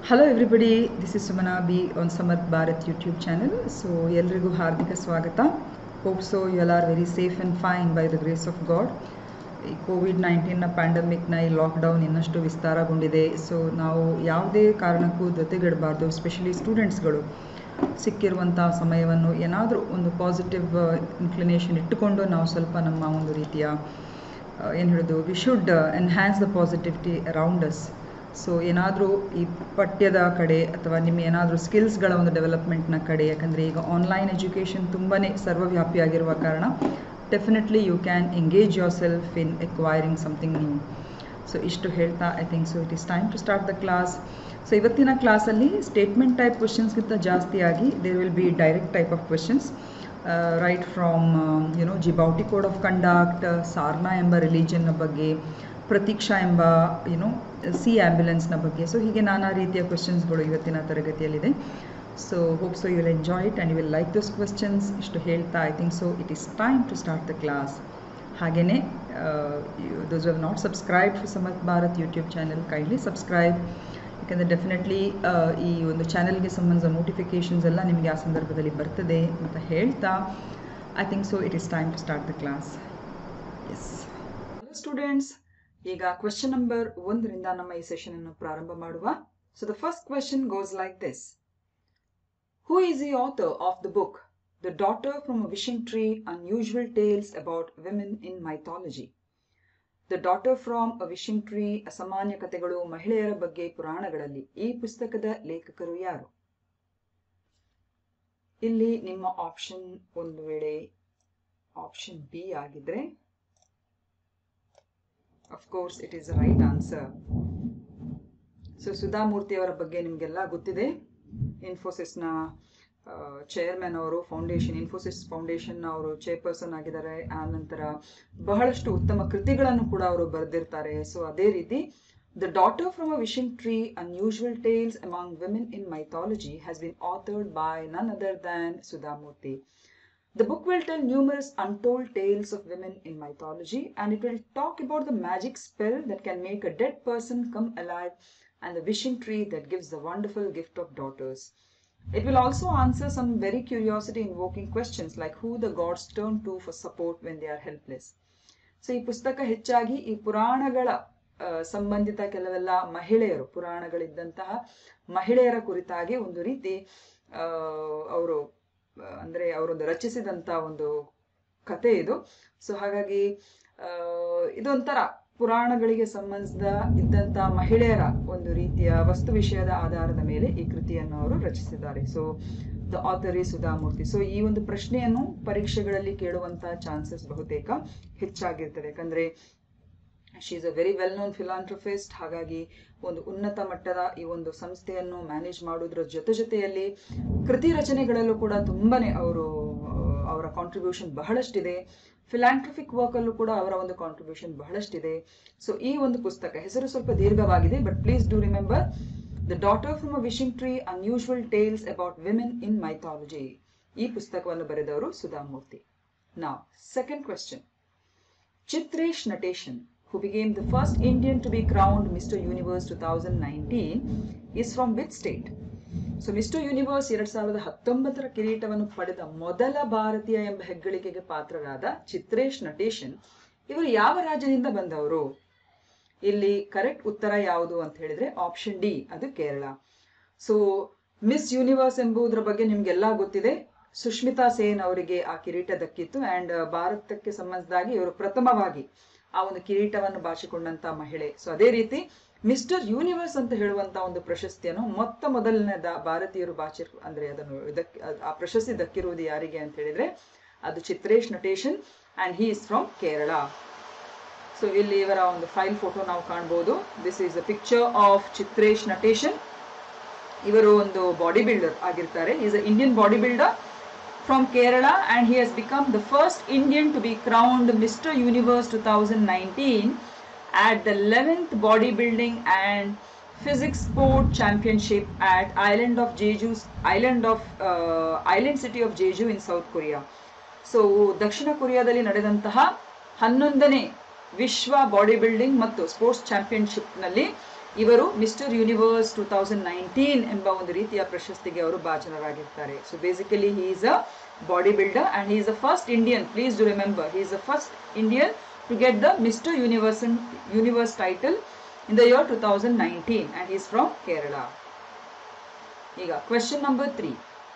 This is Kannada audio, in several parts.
Hello everybody this is Sumana B on Samarth Bharat YouTube channel so ಎಲ್ರಿಗೂ ಹಾರ್ದಿಕ ಸ್ವಾಗತ hope so you all are very safe and fine by the grace of God ಈ ಕೋವಿಡ್ ನೈನ್ಟೀನ್ನ ಪ್ಯಾಂಡಮಿಕ್ನ ಈ ಲಾಕ್ಡೌನ್ ಇನ್ನಷ್ಟು ವಿಸ್ತಾರಗೊಂಡಿದೆ ಸೊ ನಾವು ಯಾವುದೇ ಕಾರಣಕ್ಕೂ ಜೊತೆಗಿಡಬಾರ್ದು ಸ್ಪೆಷಲಿ ಸ್ಟೂಡೆಂಟ್ಸ್ಗಳು ಸಿಕ್ಕಿರುವಂಥ ಸಮಯವನ್ನು ಏನಾದರೂ ಒಂದು ಪಾಸಿಟಿವ್ ಇನ್ಕ್ಲಿನೇಷನ್ ಇಟ್ಟುಕೊಂಡು ನಾವು ಸ್ವಲ್ಪ ನಮ್ಮ ಒಂದು ರೀತಿಯ ಏನು ಹೇಳೋದು we should enhance the positivity around us so ಏನಾದರೂ ಈ ಪಠ್ಯದ ಕಡೆ ಅಥವಾ ನಿಮ್ಮ ಏನಾದರೂ ಸ್ಕಿಲ್ಸ್ಗಳ ಒಂದು ಡೆವಲಪ್ಮೆಂಟ್ನ ಕಡೆ ಯಾಕಂದರೆ ಈಗ ಆನ್ಲೈನ್ ಎಜುಕೇಷನ್ ತುಂಬಾ ಸರ್ವವ್ಯಾಪಿಯಾಗಿರುವ ಕಾರಣ definitely you can engage yourself in acquiring something new so ಇಷ್ಟು ಹೇಳ್ತಾ I think so it is time to start the class so ಇವತ್ತಿನ ಕ್ಲಾಸಲ್ಲಿ ಸ್ಟೇಟ್ಮೆಂಟ್ ಟೈಪ್ ಕ್ವೆಶನ್ಸ್ಗಿಂತ ಜಾಸ್ತಿಯಾಗಿ there will be direct type of questions right from you know Djibouti code of conduct Sarna ಎಂಬ ರಿಲಿಜನ್ನ ಬಗ್ಗೆ ಪ್ರತೀಕ್ಷಾ ಎಂಬ ಯುನೋ ಸಿ ಆ್ಯಂಬ್ಯುಲೆನ್ಸ್ನ ಬಗ್ಗೆ ಸೊ ಹೀಗೆ ನಾನಾ ರೀತಿಯ ಕ್ವೆಶನ್ಸ್ಗಳು ಇವತ್ತಿನ ತರಗತಿಯಲ್ಲಿದೆ so hope so you will enjoy it and you will like those questions ಇಷ್ಟು ಹೇಳ್ತಾ I think so it is time to start the class ಹಾಗೆಯೇ those have not subscribe to Samarth Bharat YouTube channel kindly subscribe ಯಾಕಂದರೆ ಡೆಫಿನೆಟ್ಲಿ ಈ ಒಂದು ಚಾನೆಲ್ಗೆ ಸಂಬಂಧಿಸಿದ ನೋಟಿಫಿಕೇಷನ್ಸ್ ಎಲ್ಲ ನಿಮಗೆ ಆ ಸಂದರ್ಭದಲ್ಲಿ ಬರ್ತದೆ ಅಂತ ಹೇಳ್ತಾ I think so it is time to start the class yes students ಈಗ ಕ್ವೆಶನ್ ನಂಬರ್ ಒಂದರಿಂದ ನಮ್ಮ ಈ ಸೆಷನ್ ಅನ್ನು ಪ್ರಾರಂಭ ಮಾಡುವ so the first question goes like this who is the author of the book the daughter from a wishing tree unusual tales about women in mythology the daughter from a wishing tree ಅಸಾಮಾನ್ಯ ಕಥೆಗಳು ಮಹಿಳೆಯರ ಬಗ್ಗೆ ಪುರಾಣಗಳಲ್ಲಿ ಈ ಪುಸ್ತಕದ ಲೇಖಕರು ಯಾರು ಇಲ್ಲಿ ನಿಮ್ಮ ಆಪ್ಷನ್ ಒಂದು ವೇಳೆ ಆಪ್ಷನ್ ಬಿ ಆಗಿದ್ರೆ of course it is right answer so Sudha Murty ಅವರ ಬಗ್ಗೆ ನಿಮಗೆಲ್ಲ ಗೊತ್ತಿದೆ ಇನ್ಫೋಸಿಸ್ನ ಚೇರ್ಮನ್ ಅವರು ಫೌಂಡೇಶನ್ ಇನ್ಫೋಸಿಸ್ ಫೌಂಡೇಶನ್ ಅವರು ಚೇರ್ಪರ್ಸನ್ ಆಗಿದ್ದಾರೆ ಆ ನಂತರ ಬಹಳಷ್ಟು ಉತ್ತಮ ಕೃತಿಗಳನ್ನು ಕೂಡ ಅವರು ಬರೆದಿರ್ತಾರೆ ಸೊ ಅದೇ ರೀತಿ the daughter from a wishing tree unusual tales among women in mythology has been authored by none other than Sudha Murty The book will tell numerous untold tales of women in mythology and it will talk about the magic spell that can make a dead person come alive and the wishing tree that gives the wonderful gift of daughters. It will also answer some very curiosity invoking questions like who the gods turn to for support when they are helpless. So ಈ ಪುಸ್ತಕ ಹೆಚ್ಚಾಗಿ ಈ ಪುರಾಣಗಳ ಸಂಬಂಧಿತ ಕೆಲವೆಲ್ಲ ಮಹಿಳೆಯರು ಪುರಾಣಗಳಿದ್ದಂತಹ ಮಹಿಳೆಯರ ಕುರಿತಾಗಿ ಒಂದು ರೀತಿ ಅವರು ಅಂದ್ರೆ ಅವರೊಂದು ರಚಿಸಿದಂತ ಒಂದು ಕತೆ ಇದು ಸೊ ಹಾಗಾಗಿ ಇದೊಂಥರ ಪುರಾಣಗಳಿಗೆ ಸಂಬಂಧಿಸಿದ ಇದ್ದಂತ ಮಹಿಳೆಯರ ಒಂದು ರೀತಿಯ ವಸ್ತು ವಿಷಯದ ಆಧಾರದ ಮೇಲೆ ಈ ಕೃತಿಯನ್ನು ಅವರು ರಚಿಸಿದ್ದಾರೆ so the author Sudha Murty so ಈ ಒಂದು ಪ್ರಶ್ನೆಯನ್ನು ಪರೀಕ್ಷೆಗಳಲ್ಲಿ ಕೇಳುವಂತ ಚಾನ್ಸಸ್ ಬಹುತೇಕ ಹೆಚ್ಚಾಗಿರ್ತದೆ ಯಾಕಂದ್ರೆ she is a very well known philanthropist ಹಾಗಾಗಿ ಒಂದು ಉನ್ನತ ಮಟ್ಟದ ಈ ಒಂದು ಸಂಸ್ಥೆಯನ್ನು ಮ್ಯಾನೇಜ್ ಮಾಡೋದ್ರ ಜೊತೆ ಜೊತೆಯಲ್ಲಿ ಕೃತಿ ರಚನೆಗಳಲ್ಲೂ ಕೂಡ ತುಂಬಾನೇ ಅವರು ಅವರ ಕಾಂಟ್ರಿಬ್ಯೂಷನ್ ಬಹಳಷ್ಟಿದೆ ಫಿಲಾಂಥ್ರಫಿಕ್ ವರ್ಕ್ ಅಲ್ಲೂ ಕೂಡ ಅವರ ಒಂದು ಕಾಂಟ್ರಿಬ್ಯೂಷನ್ ಬಹಳಷ್ಟಿದೆ ಸೊ ಈ ಒಂದು ಪುಸ್ತಕ ಹೆಸರು ಸ್ವಲ್ಪ ದೀರ್ಘವಾಗಿದೆ but please do remember the daughter from a wishing tree unusual tales about women in mythology ಈ ಪುಸ್ತಕವನ್ನು ಬರೆದವರು ಸುಧಾಮೂರ್ತಿ ನಾವ್ second question Chitresh Natesan who became the first Indian to be crowned Mr. Universe 2019, is from which state? So mister universe ಎರಡ್ ಸಾವಿರದ ಹತ್ತೊಂಬತ್ತರ ಕಿರೀಟವನ್ನು ಪಡೆದ ಮೊದಲ ಭಾರತೀಯ ಎಂಬ ಹೆಗ್ಗಳಿಕೆಗೆ ಪಾತ್ರರಾದ ಚಿತ್ರೇಶ್ ನಟೇಶನ್ ಇವರು ಯಾವ ರಾಜ್ಯದಿಂದ ಬಂದವರು ಇಲ್ಲಿ ಕರೆಕ್ಟ್ ಉತ್ತರ ಯಾವುದು ಅಂತ ಹೇಳಿದ್ರೆ ಆಪ್ಷನ್ ಡಿ ಅದು ಕೇರಳ ಸೊ ಮಿಸ್ ಯೂನಿವರ್ಸ್ ಎಂಬುದರ ಬಗ್ಗೆ ನಿಮ್ಗೆಲ್ಲ ಗೊತ್ತಿದೆ ಸುಷ್ಮಿತಾ ಸೇನ್ ಅವರಿಗೆ ಆ ಕಿರೀಟ ದಕ್ಕಿತ್ತು ಅಂಡ್ ಭಾರತಕ್ಕೆ ಸಂಬಂಧಿಸಿದಾಗಿ ಇವರು ಪ್ರಥಮವಾಗಿ ಆ ಒಂದು ಕಿರೀಟವನ್ನು ಬಾಚಿಕೊಂಡಂತ ಮಹಿಳೆ ಸೊ ಅದೇ ರೀತಿ ಮಿಸ್ಟರ್ ಯೂನಿವರ್ಸ್ ಅಂತ ಹೇಳುವಂತ ಒಂದು ಪ್ರಶಸ್ತಿಯನ್ನು ಮೊತ್ತ ಮೊದಲನೇದ ಭಾರತೀಯರು ಬಾಚಿರ್ ಅಂದ್ರೆ ಅದನ್ನು ಆ ಪ್ರಶಸ್ತಿ ದಕ್ಕಿರುವುದು ಯಾರಿಗೆ ಅಂತ ಹೇಳಿದ್ರೆ ಅದು Chitresh Natesan and he is from Kerala so ಇಲ್ಲಿ ಇವರ ಒಂದು ಫೈಲ್ ಫೋಟೋ ನಾವು ಕಾಣಬಹುದು this is a picture of Chitresh Natesan ಇವರು ಒಂದು ಬಾಡಿ ಬಿಲ್ಡರ್ ಆಗಿರ್ತಾರೆ is a Indian body builder from Kerala and he has become the first Indian to be crowned Mr. Universe 2019 at the 11th Bodybuilding and Physics Sport Championship at Island of Jeju's Island of uh, Island City of Jeju in South Korea. So ದಕ್ಷಿಣ ಕೊರಿಯಾದಲ್ಲಿ ನಡೆದಂತಹ ಹನ್ನೊಂದನೇ ವಿಶ್ವ ಬಾಡಿ ಬಿಲ್ಡಿಂಗ್ ಮತ್ತು ಸ್ಪೋರ್ಟ್ಸ್ ಚಾಂಪಿಯನ್ಶಿಪ್ನಲ್ಲಿ ಇವರು mister universe two thousand nineteen ಎಂಬ ಒಂದು ರೀತಿಯ ಪ್ರಶಸ್ತಿಗೆ ಅವರು ಭಾಜನರಾಗಿರ್ತಾರೆ so basically he is a body builder and he is a first Indian please do remember he is a first Indian to get the mister universe universe title in the year two thousand nineteen and is from Kerala ಈಗ question number three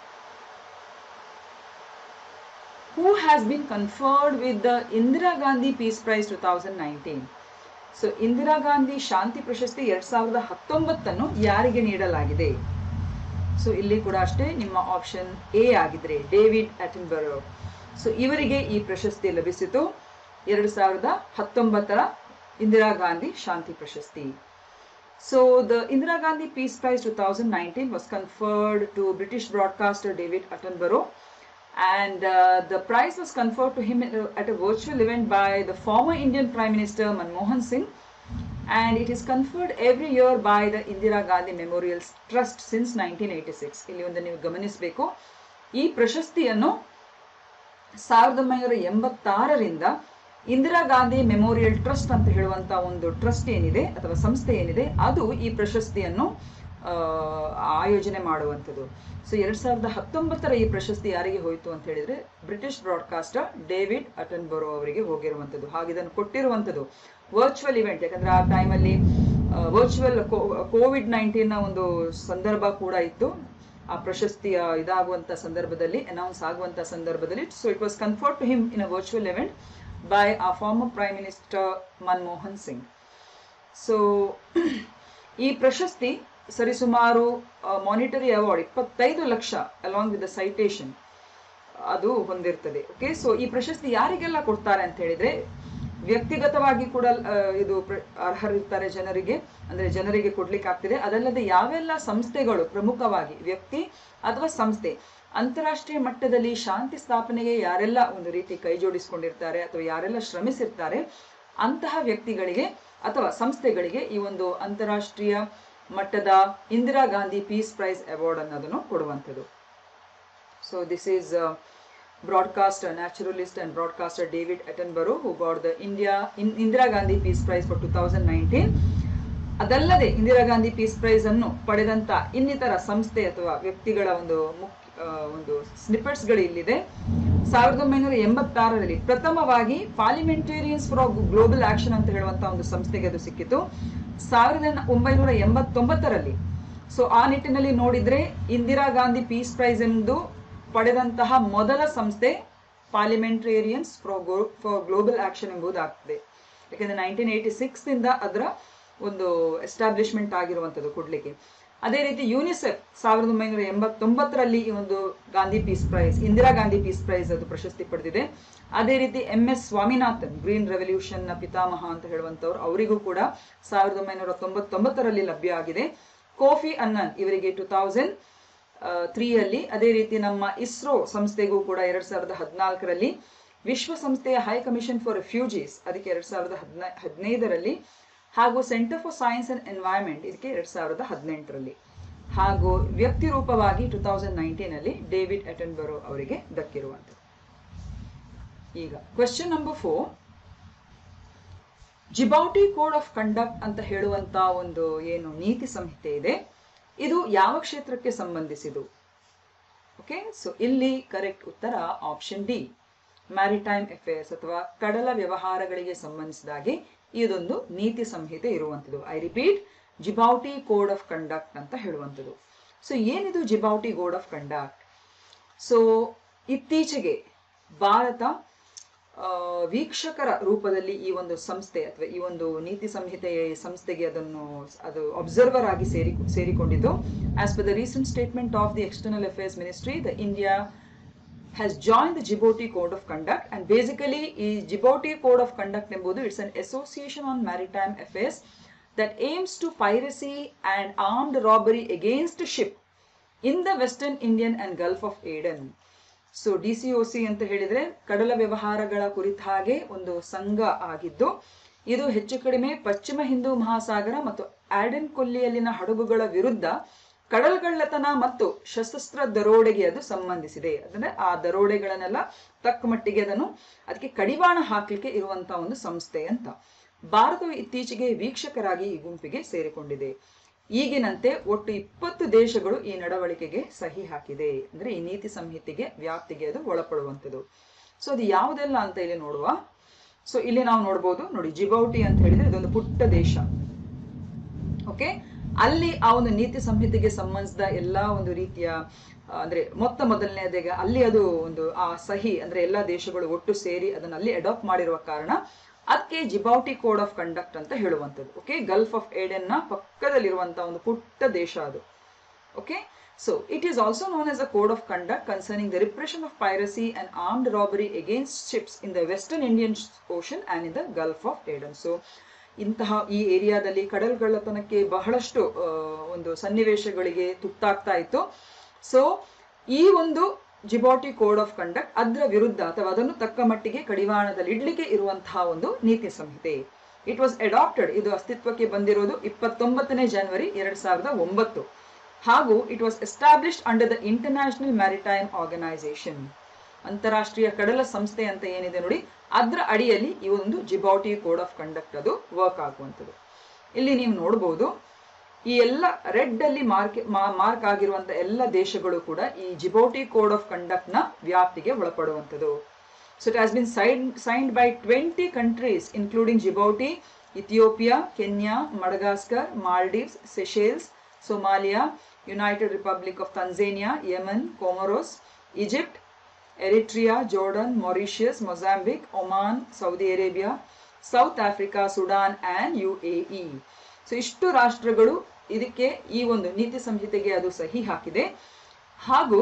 who has been conferred with the Indira Gandhi Peace Prize 2019? So Indira Gandhi ಶಾಂತಿ ಪ್ರಶಸ್ತಿ ಎರಡ್ ಸಾವಿರದ ಹತ್ತೊಂಬತ್ತನ್ನು ಯಾರಿಗೆ ನೀಡಲಾಗಿದೆ ಸೊ ಇಲ್ಲಿ ಕೂಡ ಅಷ್ಟೇ ನಿಮ್ಮ ಆಪ್ಷನ್ ಎ ಆಗಿದ್ರೆ ಡೇವಿಡ್ ಅಟನ್ಬರೋ ಸೊ ಇವರಿಗೆ ಈ ಪ್ರಶಸ್ತಿ ಲಭಿಸಿತು ಎರಡು ಸಾವಿರದ ಹತ್ತೊಂಬತ್ತರ ಇಂದಿರಾ ಗಾಂಧಿ ಶಾಂತಿ ಪ್ರಶಸ್ತಿ so the Indira Gandhi peace prize two thousand nineteen was conferred to British broadcaster David Attenborough and uh, the prize was conferred to him at a, at a virtual event by the former Indian Prime Minister Manmohan Singh and it is conferred every year by the Indira Gandhi Memorial Trust since 1986 ಇಲ್ಲಿ ಒಂದು ನೀವು ಗಮನಿಸಬೇಕು ಈ ಪ್ರಶಸ್ತಿಯನ್ನು ಸಾವಿರದ ಒಂಬೈನೂರ ಎಂಬತ್ತಾರರಿಂದ ಇಂದಿರಾ ಗಾಂಧಿ ಮೆಮೋರಿಯಲ್ ಟ್ರಸ್ಟ್ ಅಂತ ಹೇಳುವಂತ ಒಂದು ಟ್ರಸ್ಟ್ ಏನಿದೆ ಅಥವಾ ಸಂಸ್ಥೆ ಏನಿದೆ ಅದು ಈ ಪ್ರಶಸ್ತಿಯನ್ನು ಆ, ಆಯೋಜನೆ ಮಾಡುವಂಥದ್ದು ಸೊ ಎರಡ್ ಸಾವಿರದ ಹತ್ತೊಂಬತ್ತರ ಈ ಪ್ರಶಸ್ತಿ ಯಾರಿಗೆ ಹೋಯಿತು ಅಂತ ಹೇಳಿದ್ರೆ ಬ್ರಿಟಿಷ್ ಬ್ರಾಡ್ಕಾಸ್ಟರ್ ಡೇವಿಡ್ ಅಟನ್ಬರೋ ಅವರಿಗೆ ಹೋಗಿರುವಂಥದ್ದು ಹಾಗೆ ಇದನ್ನು ಕೊಟ್ಟಿರುವಂಥದ್ದು ವರ್ಚುವಲ್ ಇವೆಂಟ್ ಯಾಕಂದ್ರೆ ಆ ಟೈಮಲ್ಲಿ ವರ್ಚುವಲ್ ಕೋವಿಡ್ ನೈನ್ಟೀನ್ ಒಂದು ಸಂದರ್ಭ ಕೂಡ ಇತ್ತು ಆ ಪ್ರಶಸ್ತಿಯ ಇದಾಗುವಂತ ಸಂದರ್ಭದಲ್ಲಿ ಅನೌನ್ಸ್ ಆಗುವಂತ ಸಂದರ್ಭದಲ್ಲಿ so it was conferred to him in a virtual event by a former prime minister Manmohan Singh so ಈ ಪ್ರಶಸ್ತಿ ಸರಿಸುಮಾರು ಮಾನಿಟರಿ ಅವಾರ್ಡ್ ಇಪ್ಪತ್ತೈದು lakh along with the citation ಅದು ಹೊಂದಿರ್ತದೆ ಓಕೆ ಸೊ ಈ ಪ್ರಶಸ್ತಿ ಯಾರಿಗೆಲ್ಲ ಕೊಡ್ತಾರೆ ಅಂತ ಹೇಳಿದ್ರೆ ವ್ಯಕ್ತಿಗತವಾಗಿ ಕೂಡ ಆ, ಇದು ಪ್ರ- ಅರ್ಹರಿರ್ತಾರೆ ಜನರಿಗೆ ಅಂದ್ರೆ ಜನರಿಗೆ ಕೊಡ್ಲಿಕ್ಕೆ ಆಗ್ತಿದೆ ಅದಲ್ಲದೆ ಯಾವೆಲ್ಲ ಸಂಸ್ಥೆಗಳು ಪ್ರಮುಖವಾಗಿ ವ್ಯಕ್ತಿ ಅಥವಾ ಸಂಸ್ಥೆ ಅಂತಾರಾಷ್ಟ್ರೀಯ ಮಟ್ಟದಲ್ಲಿ ಶಾಂತಿ ಸ್ಥಾಪನೆಗೆ ಯಾರೆಲ್ಲ ಒಂದು ರೀತಿ ಕೈ ಜೋಡಿಸ್ಕೊಂಡಿರ್ತಾರೆ ಅಥವಾ ಯಾರೆಲ್ಲ ಶ್ರಮಿಸಿರ್ತಾರೆ ಅಂತಹ ವ್ಯಕ್ತಿಗಳಿಗೆ ಅಥವಾ ಸಂಸ್ಥೆಗಳಿಗೆ ಈ ಒಂದು ಅಂತಾರಾಷ್ಟ್ರೀಯ ಮಟ್ಟದ Indira Gandhi peace prize award ಅನ್ನೋದನ್ನು ಕೊಡುವಂಥದ್ದು so this is broadcaster, naturalist and broadcaster David Attenborough who got the India in Indira Gandhi Peace Prize for 2019. ಅದಲ್ಲದೆ ಇಂದಿರಾ ಗಾಂಧಿ ಪೀಸ್ ಪ್ರೈಸ್ ಅನ್ನು ಪಡೆದಂತ ಇನ್ನಿತರ ಸಂಸ್ಥೆ ಅಥವಾ ವ್ಯಕ್ತಿಗಳ ಒಂದು ಮುಖ್ಯ ಆ, ಒಂದು ಸ್ನಿಪೆಟ್ಸ್ ಗಳು ಇಲ್ಲಿದೆ ಸಾವಿರದ ಒಂಬೈನೂರ ಎಂಬತ್ತಾರರಲ್ಲಿ ಪ್ರಥಮವಾಗಿ ಪಾರ್ಲಿಮೆಂಟೇರಿಯನ್ಸ್ ಫಾರ್ ಗ್ಲೋಬಲ್ ಆಕ್ಷನ್ ಅಂತ ಹೇಳುವಂತ ಒಂದು ಸಂಸ್ಥೆಗೆ ಅದು ಸಿಕ್ಕಿತು ಸಾವಿರದ ಒಂಬೈನೂರ ಎಂಬತ್ತೊಂಬತ್ತರಲ್ಲಿ ಸೊ ಆ ನಿಟ್ಟಿನಲ್ಲಿ ನೋಡಿದ್ರೆ ಇಂದಿರಾ ಗಾಂಧಿ ಪೀಸ್ ಪ್ರೈಸ್ ಎಂದು ಪಡೆದಂತಹ ಮೊದಲ ಸಂಸ್ಥೆ ಪಾರ್ಲಿಮೆಂಟೇರಿಯನ್ಸ್ ಫಾರ್ ಗ್ಲೋಬಲ್ ಆಕ್ಷನ್ ಎಂಬುದಾಗ್ತದೆ ಯಾಕಂದ್ರೆ ನೈನ್ಟೀನ್ ಏಯ್ಟಿ ಸಿಕ್ಸ್ ಇಂದ ಅದರ ಒಂದು ಎಸ್ಟಾಬ್ಲಿಷ್ಮೆಂಟ್ ಆಗಿರುವಂಥದ್ದು ಕೊಡ್ಲಿಕ್ಕೆ ಅದೇ ರೀತಿ ಯೂನಿಸೆಫ್ ಸಾವಿರದ ಒಂಬೈನೂರ ಎಂಬತ್ತೊಂಬತ್ತರಲ್ಲಿ ಈ ಒಂದು Gandhi peace prize Indira Gandhi peace prize ಅದು ಪ್ರಶಸ್ತಿ ಪಡೆದಿದೆ ಅದೇ ರೀತಿ M S Swaminathan green revolution ನ ಪಿತಾಮಹ ಅಂತ ಹೇಳುವಂತವ್ರು ಅವರಿಗೂ ಕೂಡ ಸಾವಿರದ ಒಂಬೈನೂರ ತೊಂಬತ್ತೊಂಬತ್ತರಲ್ಲಿ ಲಭ್ಯ ಆಗಿದೆ ಕೋಫಿ ಅನ್ನನ್ ಇವರಿಗೆ ಟೂ ತೌಸಂಡ್ ತ್ರೀ ಅಲ್ಲಿ ಅದೇ ರೀತಿ ನಮ್ಮ ಇಸ್ರೋ ಸಂಸ್ಥೆಗೂ ಕೂಡ ಎರಡ್ ಸಾವಿರದ ಹದಿನಾಲ್ಕರಲ್ಲಿ ವಿಶ್ವಸಂಸ್ಥೆಯ ಹೈ ಕಮಿಷನ್ ಫಾರ್ ರೆಫ್ಯೂಜೀಸ್ ಅದಕ್ಕೆ ಎರಡ್ ಸಾವಿರದ ಹದಿನೈ ಹದಿನೈದರಲ್ಲಿ ಹಾಗೂ centre for science and environment ಇದಕ್ಕೆ ಎರಡ್ ಸಾವಿರದ ಹದಿನೆಂಟರಲ್ಲಿ ಹಾಗೂ ವ್ಯಕ್ತಿ ರೂಪವಾಗಿ ಟೂ ತೌಸಂಡ್ ನೈನ್ಟೀನ್ ಅಲ್ಲಿ ಡೇವಿಡ್ ಅಟನ್ಬರೋ ಅವರಿಗೆ ದಕ್ಕಿರುವಂಥದ್ದು ಈಗ question number four Djibouti code of conduct ಅಂತ ಹೇಳುವಂತ ಒಂದು ಏನು ನೀತಿ ಸಂಹಿತೆ ಇದೆ ಇದು ಯಾವ ಕ್ಷೇತ್ರಕ್ಕೆ ಸಂಬಂಧಿಸಿದು ಓಕೆ ಸೊ ಇಲ್ಲಿ ಕರೆಕ್ಟ್ ಉತ್ತರ ಆಪ್ಷನ್ ಡಿ ಮ್ಯಾರಿಟೈಮ್ ಅಫೇರ್ಸ್ ಅಥವಾ ಕಡಲ ವ್ಯವಹಾರಗಳಿಗೆ ಸಂಬಂಧಿಸಿದಾಗೆ ಇದೊಂದು ನೀತಿ ಸಂಹಿತೆ ಇರುವಂಥದ್ದು I repeat Djibouti code of conduct ಅಂತ ಹೇಳುವಂಥದ್ದು ಸೊ ಏನಿದು Djibouti code of conduct so ಇತ್ತೀಚೆಗೆ ಭಾರತ ಆ, ವೀಕ್ಷಕರ ರೂಪದಲ್ಲಿ ಈ ಒಂದು ಸಂಸ್ಥೆ ಅಥವಾ ಈ ಒಂದು ನೀತಿ ಸಂಹಿತೆ ಸಂಸ್ಥೆಗೆ ಅದನ್ನು ಅದು ಅಬ್ಸರ್ವರ್ ಆಗಿ ಸೇರಿ ಸೇರಿಕೊಂಡಿತು as per the recent statement of the external affairs ministry the India has joined the Djibouti Code of Conduct and basically ಈ Djibouti Code of Conduct ಎಂಬುದು it's an association on maritime affairs that aims to piracy and armed robbery against ship in the Western Indian and Gulf of Aden. So D C O C ಅಂತ ಹೇಳಿದ್ರೆ ಕಡಲ ವ್ಯವಹಾರಗಳ ಕುರಿತ ಹಾಗೆ ಒಂದು ಸಂಘ ಆಗಿದ್ದು ಇದು ಹೆಚ್ಚು ಕಡಿಮೆ ಪಶ್ಚಿಮ ಹಿಂದೂ ಮಹಾಸಾಗರ ಮತ್ತು ಆಡನ್ ಕೊಲ್ಲಿಯಲ್ಲಿನ ಹಡಗುಗಳ ವಿರುದ್ಧ ಕಡಲ್ಗಳ್ಳತನ ಮತ್ತು ಸಶಸ್ತ್ರ ದರೋಡೆಗೆ ಅದು ಸಂಬಂಧಿಸಿದೆ ಅಂದ್ರೆ ಆ ದರೋಡೆಗಳನ್ನೆಲ್ಲ ತಕ್ಕ ಮಟ್ಟಿಗೆ ಅದನ್ನು ಅದಕ್ಕೆ ಕಡಿವಾಣ ಹಾಕ್ಲಿಕ್ಕೆ ಇರುವಂತ ಒಂದು ಸಂಸ್ಥೆ ಅಂತ ಭಾರತವು ಇತ್ತೀಚೆಗೆ ವೀಕ್ಷಕರಾಗಿ ಈ ಗುಂಪಿಗೆ ಸೇರಿಕೊಂಡಿದೆ ಈಗಿನಂತೆ ಒಟ್ಟು ಇಪ್ಪತ್ತು ದೇಶಗಳು ಈ ನಡವಳಿಕೆಗೆ ಸಹಿ ಹಾಕಿದೆ ಅಂದ್ರೆ ಈ ನೀತಿ ಸಂಹಿತೆಗೆ ವ್ಯಾಪ್ತಿಗೆ ಅದು ಒಳಪಡುವಂಥದ್ದು ಸೊ ಅದು ಯಾವುದೆಲ್ಲ ಅಂತ ಇಲ್ಲಿ ನೋಡುವ ಸೊ ಇಲ್ಲಿ ನಾವು ನೋಡ್ಬೋದು ನೋಡಿ ಜಿಬೌಟಿ ಅಂತ ಹೇಳಿದ್ರೆ ಇದೊಂದು ಪುಟ್ಟ ದೇಶ ಓಕೆ ಅಲ್ಲಿ ಆ ಒಂದು ನೀತಿ ಸಂಹಿತೆಗೆ ಸಂಬಂಧಿಸಿದ ಎಲ್ಲಾ ಒಂದು ರೀತಿಯ ಆ, ಅಂದ್ರೆ ಮೊತ್ತ ಮೊದಲನೇದಾಗಿ ಅಲ್ಲಿ ಅದು ಒಂದು ಆ ಸಹಿ ಅಂದ್ರೆ ಎಲ್ಲಾ ದೇಶಗಳು ಒಟ್ಟು ಸೇರಿ ಅದನ್ನ ಅಲ್ಲಿ ಅಡಾಪ್ಟ್ ಮಾಡಿರುವ ಕಾರಣ ಅದಕ್ಕೆ ಜಿಬೌಟಿ ಕೋಡ್ ಆಫ್ ಕಂಡಕ್ಟ್ ಅಂತ ಹೇಳುವಂಥದ್ದು ಓಕೆ ಗಲ್ಫ್ ಆಫ್ ಏಡೆನ್ ನ ಪಕ್ಕದಲ್ಲಿರುವಂತಹ ಒಂದು ಪುಟ್ಟ ದೇಶ ಅದು Okay, so it is also known as a code of conduct concerning the repression of piracy and armed robbery against ships in the Western Indian Ocean and in the Gulf of Aden. So ಇಂತಹ ಈ ಏರಿಯಾದಲ್ಲಿ ಕಡಲ್ಗಳ್ಳತನಕ್ಕೆ ಬಹಳಷ್ಟು ಆ, ಒಂದು ಸನ್ನಿವೇಶಗಳಿಗೆ ತುತ್ತಾಗ್ತಾ ಇತ್ತು ಸೊ ಈ ಒಂದು ಜಿಬಾಟಿ ಕೋಡ್ ಆಫ್ ಕಂಡಕ್ಟ್ ಅದರ ವಿರುದ್ಧ ಅಥವಾ ಅದನ್ನು ತಕ್ಕ ಮಟ್ಟಿಗೆ ಕಡಿವಾಣದಲ್ಲಿ ಇಡ್ಲಿಕ್ಕೆ ಇರುವಂತಹ ಒಂದು ನೀತಿ ಸಂಹಿತೆ ಇಟ್ ವಾಸ್ ಅಡಾಪ್ಟೆಡ್ ಇದು ಅಸ್ತಿತ್ವಕ್ಕೆ ಬಂದಿರೋದು ಇಪ್ಪತ್ತೊಂಬತ್ತನೇ ಜನವರಿ ಎರಡ್ ಸಾವಿರದ ಒಂಬತ್ತು ಹಾಗೂ it was established under the International Maritime Organization ಅಂತಾರಾಷ್ಟ್ರೀಯ ಕಡಲ ಸಂಸ್ಥೆ ಅಂತ ಏನಿದೆ ನೋಡಿ ಅದರ ಅಡಿಯಲ್ಲಿ ಈ ಒಂದು ಜಿಬೌಟಿ ಕೋಡ್ ಆಫ್ ಕಂಡಕ್ಟ್ ಅದು ವರ್ಕ್ ಆಗುವಂಥದ್ದು ಇಲ್ಲಿ ನೀವು ನೋಡಬಹುದು ಈ ಎಲ್ಲ ರೆಡ್ ಅಲ್ಲಿ ಮಾರ್ಕ್ ಮಾರ್ಕ್ ಆಗಿರುವಂತ ಎಲ್ಲ ದೇಶಗಳು ಕೂಡ ಈ ಜಿಬೌಟಿ ಕೋಡ್ ಆಫ್ ಕಂಡಕ್ಟ್ ನ ವ್ಯಾಪ್ತಿಗೆ ಒಳಪಡುವಂಥದ್ದು so it has been sign signed by twenty countries including Djibouti Ethiopia Kenya Madagascar Maldives Seychelles Somalia United Republic of Tanzania Yemen Comoros Egypt Eritrea Jordan Mauritius Mozambique Oman Saudi Arabia South Africa Sudan and U A E so ಇಷ್ಟು ರಾಷ್ಟ್ರಗಳು ಇದಕ್ಕೆ ಈ ಒಂದು ನೀತಿ ಸಂಹಿತೆಗೆ ಅದು ಸಹಿ ಹಾಕಿದೆ ಹಾಗೂ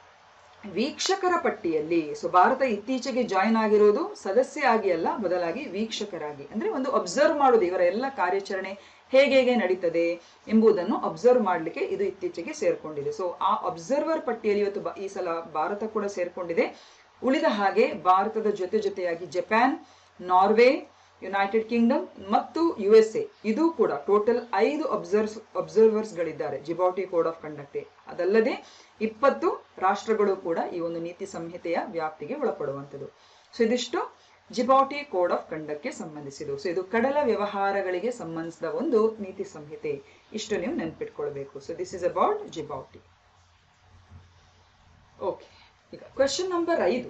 ವೀಕ್ಷಕರ ಪಟ್ಟಿಯಲ್ಲಿ ಸೊ ಭಾರತ ಇತ್ತೀಚೆಗೆ ಜಾಯಿನ್ ಆಗಿರೋದು ಸದಸ್ಯ ಆಗಿ ಅಲ್ಲ ಬದಲಾಗಿ ವೀಕ್ಷಕರಾಗಿ ಅಂದ್ರೆ ಒಂದು ಅಬ್ಸರ್ವ್ ಮಾಡೋದು ಇವರ ಎಲ್ಲ ಕಾರ್ಯಾಚರಣೆ ಹೇಗೆ ಹೇಗೆ ನಡೀತದೆ ಎಂಬುದನ್ನು ಅಬ್ಸರ್ವ್ ಮಾಡಲಿಕ್ಕೆ ಇದು ಇತ್ತೀಚೆಗೆ ಸೇರ್ಕೊಂಡಿದೆ ಸೊ ಆ ಅಬ್ಸರ್ವರ್ ಪಟ್ಟಿಯಲ್ಲಿ ಇವತ್ತು ಬ- ಈ ಸಲ ಭಾರತ ಕೂಡ ಸೇರ್ಕೊಂಡಿದೆ ಉಳಿದ ಹಾಗೆ ಭಾರತದ ಜೊತೆ ಜೊತೆಯಾಗಿ ಜಪಾನ್ ನಾರ್ವೆ ಯುನೈಟೆಡ್ ಕಿಂಗ್ಡಮ್ ಮತ್ತು ಯು ಎಸ್ ಎ ಇದು ಕೂಡ ಟೋಟಲ್ ಐದು ಅಬ್ಸರ್ವ್ಸ್ ಅಬ್ಸರ್ವರ್ಸ್ ಗಳಿದ್ದಾರೆ ಜಿಬೌಟಿ ಕೋಡ್ ಆಫ್ ಕಂಡಕ್ಟ್ ಅದಲ್ಲದೆ ಇಪ್ಪತ್ತು ರಾಷ್ಟ್ರಗಳು ಕೂಡ ಈ ಒಂದು ನೀತಿ ಸಂಹಿತೆಯ ವ್ಯಾಪ್ತಿಗೆ ಒಳಪಡುವಂಥದ್ದು ಸೊ ಇದಿಷ್ಟು ಜಿಬೌಟಿ ಕೋಡ್ ಆಫ್ ಕಂಡಕ್ಟ್ಗೆ ಸಂಬಂಧಿಸಿದ್ದು ಸೊ ಇದು ಕಡಲ ವ್ಯವಹಾರಗಳಿಗೆ ಸಂಬಂಧಿಸಿದ ಒಂದು ನೀತಿ ಸಂಹಿತೆ ಇಷ್ಟು ನೀವು ನೆನ್ಪಿಟ್ಕೊಳ್ಬೇಕು so this is about Djibouti okay ಈಗ ಕ್ವೆಶನ್ ನಂಬರ್ ಐದು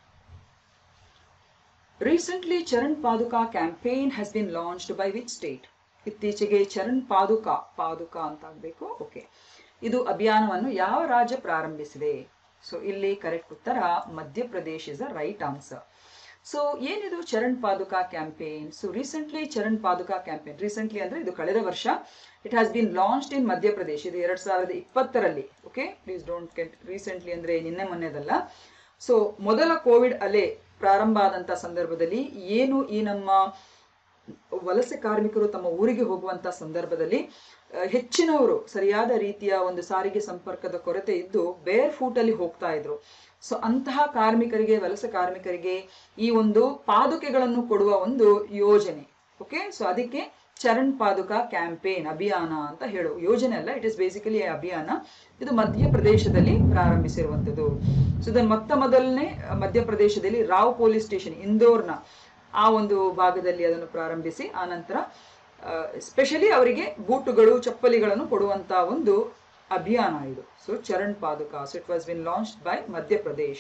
recently Charan Paduka campaign has been launched by which state ಇತ್ತೀಚೆಗೆ ಚರಣ್ ಪಾದುಕಾ ಪಾದುಕಾ ಅಂತ ಆಗ್ಬೇಕು ಓಕೆ ಇದು ಅಭಿಯಾನವನ್ನು ಯಾವ ರಾಜ್ಯ ಪ್ರಾರಂಭಿಸಿದೆ ಸೊ ಇಲ್ಲಿ ಕರೆಕ್ಟ್ ಉತ್ತರ Madhya Pradesh is a right answer so ಏನಿದು Charan Paduka campaign so recently Charan Paduka campaign recently ಅಂದ್ರೆ ಇದು ಕಳೆದ ವರ್ಷ it has been launched in Madhya Pradesh ಇದು ಎರಡ್ ಸಾವಿರದ ಇಪ್ಪತ್ತರಲ್ಲಿ okay please don't get recently ಅಂದ್ರೆ ನಿನ್ನೆ ಮೊನ್ನೆದಲ್ಲ ಸೊ ಮೊದಲ ಕೋವಿಡ್ ಅಲೆ ಪ್ರಾರಂಭ ಆದಂತ ಸಂದರ್ಭದಲ್ಲಿ ಏನು ಈ ನಮ್ಮ ವಲಸೆ ಕಾರ್ಮಿಕರು ತಮ್ಮ ಊರಿಗೆ ಹೋಗುವಂತ ಸಂದರ್ಭದಲ್ಲಿ ಆ, ಹೆಚ್ಚಿನವರು ಸರಿಯಾದ ರೀತಿಯ ಒಂದು ಸಾರಿಗೆ ಸಂಪರ್ಕದ ಕೊರತೆ ಇದ್ದು ಬೇರ್ ಫೂಟ್ ಅಲ್ಲಿ ಹೋಗ್ತಾ ಇದ್ರು ಸೊ ಅಂತಹ ಕಾರ್ಮಿಕರಿಗೆ ವಲಸೆ ಕಾರ್ಮಿಕರಿಗೆ ಈ ಒಂದು ಪಾದುಕೆಗಳನ್ನು ಕೊಡುವ ಒಂದು ಯೋಜನೆ ಓಕೆ ಸೊ ಅದಕ್ಕೆ ಚರಣ್ ಪಾದುಕಾ ಕ್ಯಾಂಪೇನ್ ಅಭಿಯಾನ ಅಂತ ಹೇಳು ಯೋಜನೆ ಅಲ್ಲ ಇಟ್ ಇಸ್ ಬೇಸಿಕಲಿ ಅಭಿಯಾನ ಇದು ಮಧ್ಯಪ್ರದೇಶದಲ್ಲಿ ಪ್ರಾರಂಭಿಸಿರುವಂತದ್ದು ಸೊ ಇದನ್ನು ಮೊತ್ತ ಮೊದಲನೇ ಅಹ್, ಮಧ್ಯಪ್ರದೇಶದಲ್ಲಿ ರಾವ್ ಪೊಲೀಸ್ ಸ್ಟೇಷನ್ ಇಂದೋರ್ನ ಆ ಒಂದು ಭಾಗದಲ್ಲಿ ಅದನ್ನು ಪ್ರಾರಂಭಿಸಿ ಆನಂತರ ಸ್ಪೆಷಲಿ ಅವರಿಗೆ ಬೂಟುಗಳು ಚಪ್ಪಲಿಗಳನ್ನು ಕೊಡುವಂತ ಒಂದು ಅಭಿಯಾನ ಇದು so Charan Paduka so it was been launch by Madhya Pradesh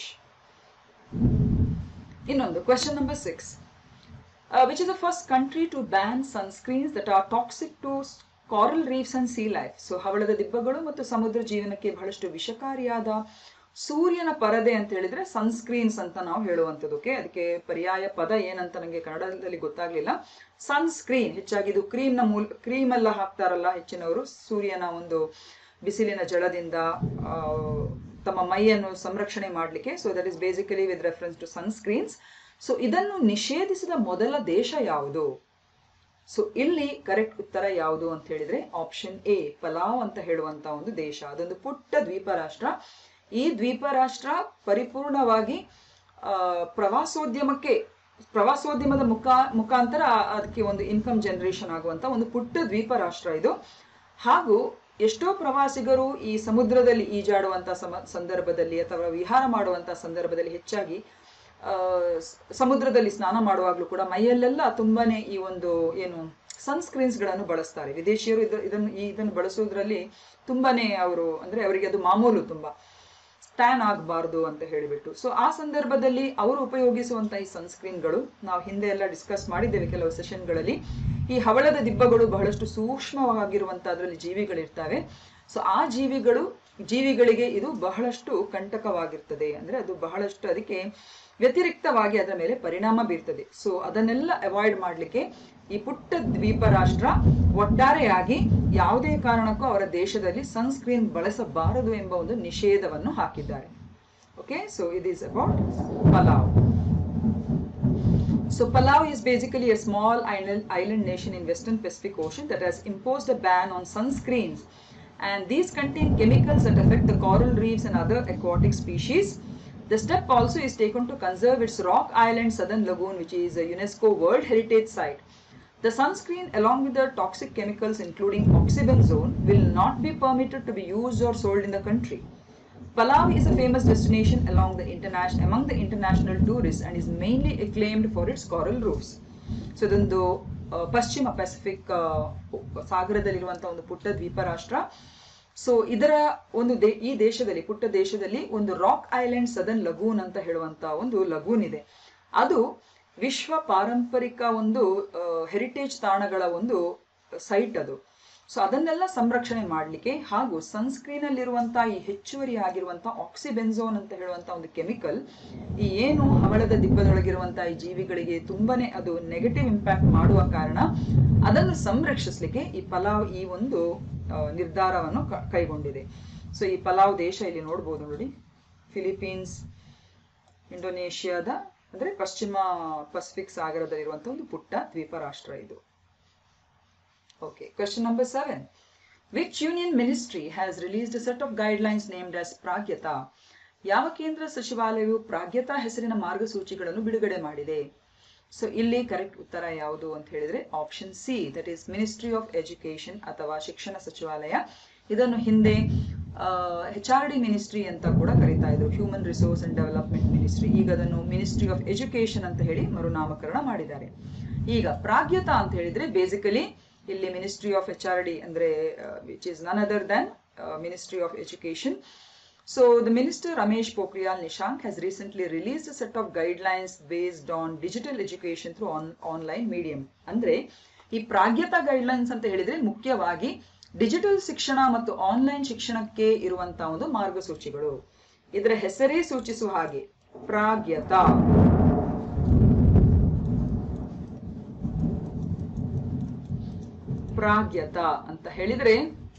ಇನ್ನೊಂದು question number six which is the first country to ban sunscreens that are toxic to coral reefs and sea life so ಹವಳದ ದಿಬ್ಬಗಳು ಮತ್ತು ಸಮುದ್ರ ಜೀವನಕ್ಕೆ ಬಹಳಷ್ಟು ವಿಷಕಾರಿಯಾದ ಸೂರ್ಯನ ಪರದೆ ಅಂತ ಹೇಳಿದ್ರೆ ಸನ್ಸ್ಕ್ರೀನ್ಸ್ ಅಂತ ನಾವು ಹೇಳುವಂಥದ್ದು ಓಕೆ ಅದಕ್ಕೆ ಪರ್ಯಾಯ ಪದ ಏನಂತ ನನಗೆ ಕನ್ನಡದಲ್ಲಿ ಗೊತ್ತಾಗ್ಲಿಲ್ಲ ಸನ್ಸ್ಕ್ರೀನ್ ಹೆಚ್ಚಾಗಿ ಇದು ಕ್ರೀಮ್ನ ಮೂಲ ಕ್ರೀಮ್ ಎಲ್ಲ ಹಾಕ್ತಾರಲ್ಲ ಹೆಚ್ಚಿನವರು ಸೂರ್ಯನ ಒಂದು ಬಿಸಿಲಿನ ಜಳದಿಂದ ಆ, ತಮ್ಮ ಮೈಯನ್ನು ಸಂರಕ್ಷಣೆ ಮಾಡಲಿಕ್ಕೆ so that is basically with reference to sunscreens so ಇದನ್ನು ನಿಷೇಧಿಸಿದ ಮೊದಲ ದೇಶ ಯಾವುದು ಸೊ ಇಲ್ಲಿ ಕರೆಕ್ಟ್ ಉತ್ತರ ಯಾವುದು ಅಂತ ಹೇಳಿದ್ರೆ ಆಪ್ಷನ್ ಎ ಪಲಾವ್ ಅಂತ ಹೇಳುವಂತ ಒಂದು ದೇಶ ಅದೊಂದು ಪುಟ್ಟ ದ್ವೀಪ ರಾಷ್ಟ್ರ ಈ ದ್ವೀಪ ರಾಷ್ಟ್ರ ಪರಿಪೂರ್ಣವಾಗಿ ಆ, ಪ್ರವಾಸೋದ್ಯಮಕ್ಕೆ ಪ್ರವಾಸೋದ್ಯಮದ ಮುಖ ಮುಖಾಂತರ ಆ- ಅದಕ್ಕೆ ಒಂದು ಇನ್ಕಮ್ ಜನರೇಷನ್ ಆಗುವಂತ ಒಂದು ಪುಟ್ಟ ದ್ವೀಪ ರಾಷ್ಟ್ರ ಇದು ಹಾಗೂ ಎಷ್ಟೋ ಪ್ರವಾಸಿಗರು ಈ ಸಮುದ್ರದಲ್ಲಿ ಈಜಾಡುವಂತ ಸಮ ಸಂದರ್ಭದಲ್ಲಿ ಅಥವಾ ವಿಹಾರ ಮಾಡುವಂತ ಸಂದರ್ಭದಲ್ಲಿ ಹೆಚ್ಚಾಗಿ ಆ, ಸ್- ಸಮುದ್ರದಲ್ಲಿ ಸ್ನಾನ ಮಾಡುವಾಗಲೂ ಕೂಡ ಮೈಯಲ್ಲೆಲ್ಲ ತುಂಬಾನೇ ಈ ಒಂದು ಏನು ಸನ್ಸ್ಕ್ರೀನ್ಸ್ ಗಳನ್ನು ಬಳಸ್ತಾರೆ ವಿದೇಶಿಯರು ಇದ- ಇದನ್ನು ಈ ಇದನ್ನು ಬಳಸೋದ್ರಲ್ಲಿ ತುಂಬಾನೇ ಅವರು ಅಂದ್ರೆ ಅವರಿಗೆ ಅದು ಮಾಮೂಲು ತುಂಬಾ ಟ್ಯಾನ್ ಆಗಬಾರ್ದು ಅಂತ ಹೇಳಿಬಿಟ್ಟು ಸೊ ಆ ಸಂದರ್ಭದಲ್ಲಿ ಅವರು ಉಪಯೋಗಿಸುವಂತ ಈ ಸನ್ಸ್ಕ್ರೀನ್ಗಳು ನಾವು ಹಿಂದೆ ಎಲ್ಲ ಡಿಸ್ಕಸ್ ಮಾಡಿದ್ದೇವೆ ಕೆಲವು ಸೆಷನ್ಗಳಲ್ಲಿ ಈ ಹವಳದ ದಿಬ್ಬಗಳು ಬಹಳಷ್ಟು ಸೂಕ್ಷ್ಮವಾಗಿರುವಂತ ಅದರಲ್ಲಿ ಜೀವಿಗಳಿರ್ತವೆ ಸೊ ಆ ಜೀವಿಗಳು ಜೀವಿಗಳಿಗೆ ಇದು ಬಹಳಷ್ಟು ಕಂಟಕವಾಗಿರ್ತದೆ ಅಂದ್ರೆ ಅದು ಬಹಳಷ್ಟು ಅದಕ್ಕೆ ವ್ಯತಿರಿಕ್ತವಾಗಿ ಅದರ ಮೇಲೆ ಪರಿಣಾಮ ಬೀರ್ತದೆ ಸೊ ಅದನ್ನೆಲ್ಲ ಅವಾಯ್ಡ್ ಮಾಡಲಿಕ್ಕೆ ಈ ಪುಟ್ಟ ದ್ವೀಪ ರಾಷ್ಟ್ರ ಒಟ್ಟಾರೆಯಾಗಿ ಯಾವುದೇ ಕಾರಣಕ್ಕೂ ಅವರ ದೇಶದಲ್ಲಿ ಸನ್ಸ್ಕ್ರೀನ್ ಬಳಸಬಾರದು ಎಂಬ ಒಂದು ನಿಷೇಧವನ್ನು ಹಾಕಿದ್ದಾರೆ okay so it is about Palau So Palau is basically a small island, island nation in Western Pacific Ocean that has imposed a ban on sunscreens and these contain chemicals that affect the coral reefs and other aquatic species. The step also is taken to conserve its rock island southern lagoon which is a UNESCO World Heritage Site. The sunscreen along with the toxic chemicals including oxybenzone will not be permitted to be used or sold in the country. Palau is a famous destination along the international among the international tourists and is mainly acclaimed for its coral reefs. So ಇದೊಂದು ಆ, ಪಶ್ಚಿಮ ಪೆಸಿಫಿಕ್ ಆ, ಸಾಗರದಲ್ಲಿರುವಂತಹ ಒಂದು ಪುಟ್ಟ ದ್ವೀಪ ರಾಷ್ಟ್ರ ಸೊ ಇದರ ಒಂದು ದೇ ಈ ದೇಶದಲ್ಲಿ ಪುಟ್ಟ ದೇಶದಲ್ಲಿ ಒಂದು ರಾಕ್ ಐಲ್ಯಾಂಡ್ ಸದನ್ ಲಗೂನ್ ಅಂತ ಹೇಳುವಂತ ಒಂದು ಲಗೂನ್ ಇದೆ ಅದು ವಿಶ್ವ ಪಾರಂಪರಿಕ ಒಂದು ಹೆರಿಟೇಜ್ ತಾಣಗಳ ಒಂದು ಸೈಟ್ ಅದು ಸೊ ಅದನ್ನೆಲ್ಲ ಸಂರಕ್ಷಣೆ ಮಾಡಲಿಕ್ಕೆ ಹಾಗೂ ಸನ್ಸ್ಕ್ರೀನ್ ಅಲ್ಲಿರುವಂತಹ ಈ ಹೆಚ್ಚುವರಿ ಆಗಿರುವಂತಹ ಆಕ್ಸಿಬೆನ್ಝೋನ್ ಅಂತ ಹೇಳುವಂತಹ ಒಂದು ಕೆಮಿಕಲ್ ಈ ಏನು ಹವಳದ ದಿಬ್ಬದೊಳಗಿರುವಂತಹ ಈ ಜೀವಿಗಳಿಗೆ ತುಂಬಾನೇ ಅದು ನೆಗೆಟಿವ್ ಇಂಪ್ಯಾಕ್ಟ್ ಮಾಡುವ ಕಾರಣ ಅದನ್ನು ಸಂರಕ್ಷಿಸಲಿಕ್ಕೆ ಈ ಪಲಾವ್ ಈ ಒಂದು ಆ, ನಿರ್ಧಾರವನ್ನು ಕ- ಕೈಗೊಂಡಿದೆ ಸೊ ಈ ಪಲಾವ್ ದೇಶ ಇಲ್ಲಿ ನೋಡ್ಬೋದು ನೋಡಿ ಫಿಲಿಪೀನ್ಸ್ ಇಂಡೋನೇಷ್ಯಾದ ಅಂದ್ರೆ ಪಶ್ಚಿಮ ಪಸಿಫಿಕ್ ಸಾಗರದಲ್ಲಿರುವಂತಹ ಒಂದು ಪುಟ್ಟ ದ್ವೀಪ ರಾಷ್ಟ್ರ ಇದು Okay, question number seven. Which union ministry has released a set of guidelines named as Pragyata? ಯಾವ ಕೇಂದ್ರ ಸಚಿವಾಲಯವು ಪ್ರಾಗ್ಯತಾ ಹೆಸರಿನ ಮಾರ್ಗಸೂಚಿಗಳನ್ನು ಬಿಡುಗಡೆ ಮಾಡಿದೆ ಸೊ ಇಲ್ಲಿ ಕರೆಕ್ಟ್ ಉತ್ತರ ಯಾವುದು ಅಂತ ಹೇಳಿದ್ರೆ option C that is ministry of education ಅಥವಾ ಶಿಕ್ಷಣ ಸಚಿವಾಲಯ ಇದನ್ನು ಹಿಂದೆ ಹೆಚ್ ಆರ್ ಡಿ ಮಿನಿಸ್ಟ್ರಿ ಅಂತ ಕೂಡ ಕರೀತಾ ಇದ್ರು human resource and development ministry ಈಗ ಅದನ್ನು ಮಿನಿಸ್ಟ್ರಿ ಆಫ್ ಎಜುಕೇಶನ್ ಅಂತ ಹೇಳಿ ಮರುನಾಮಕರಣ ಮಾಡಿದ್ದಾರೆ ಈಗ ಪ್ರಾಗ್ಯತಾ ಅಂತ ಹೇಳಿದ್ರೆ ಬೇಸಿಕಲಿ ಇಲ್ಲಿ ministry of H R D ಅಂದ್ರೆ which is none other than ministry of education So the minister Ramesh Pokhriyal Nishank has recently released a set of guidelines based on digital education through on, online medium. ಅಂದ್ರೆ ಈ ಪ್ರಾಗ್ಯತಾ ಗೈಡ್ಲೈನ್ಸ್ ಅಂತ ಹೇಳಿದ್ರೆ ಮುಖ್ಯವಾಗಿ ಡಿಜಿಟಲ್ ಶಿಕ್ಷಣ ಮತ್ತು ಆನ್ಲೈನ್ ಶಿಕ್ಷಣಕ್ಕೆ ಇರುವಂತಹ ಒಂದು ಮಾರ್ಗಸೂಚಿಗಳು ಇದರ ಹೆಸರೇ ಸೂಚಿಸುವ ಹಾಗೆ ಪ್ರಾಗ್ಯತಾ ಪ್ರಾಗ್ಯತಾ ಅಂತ ಹೇಳಿದ್ರೆ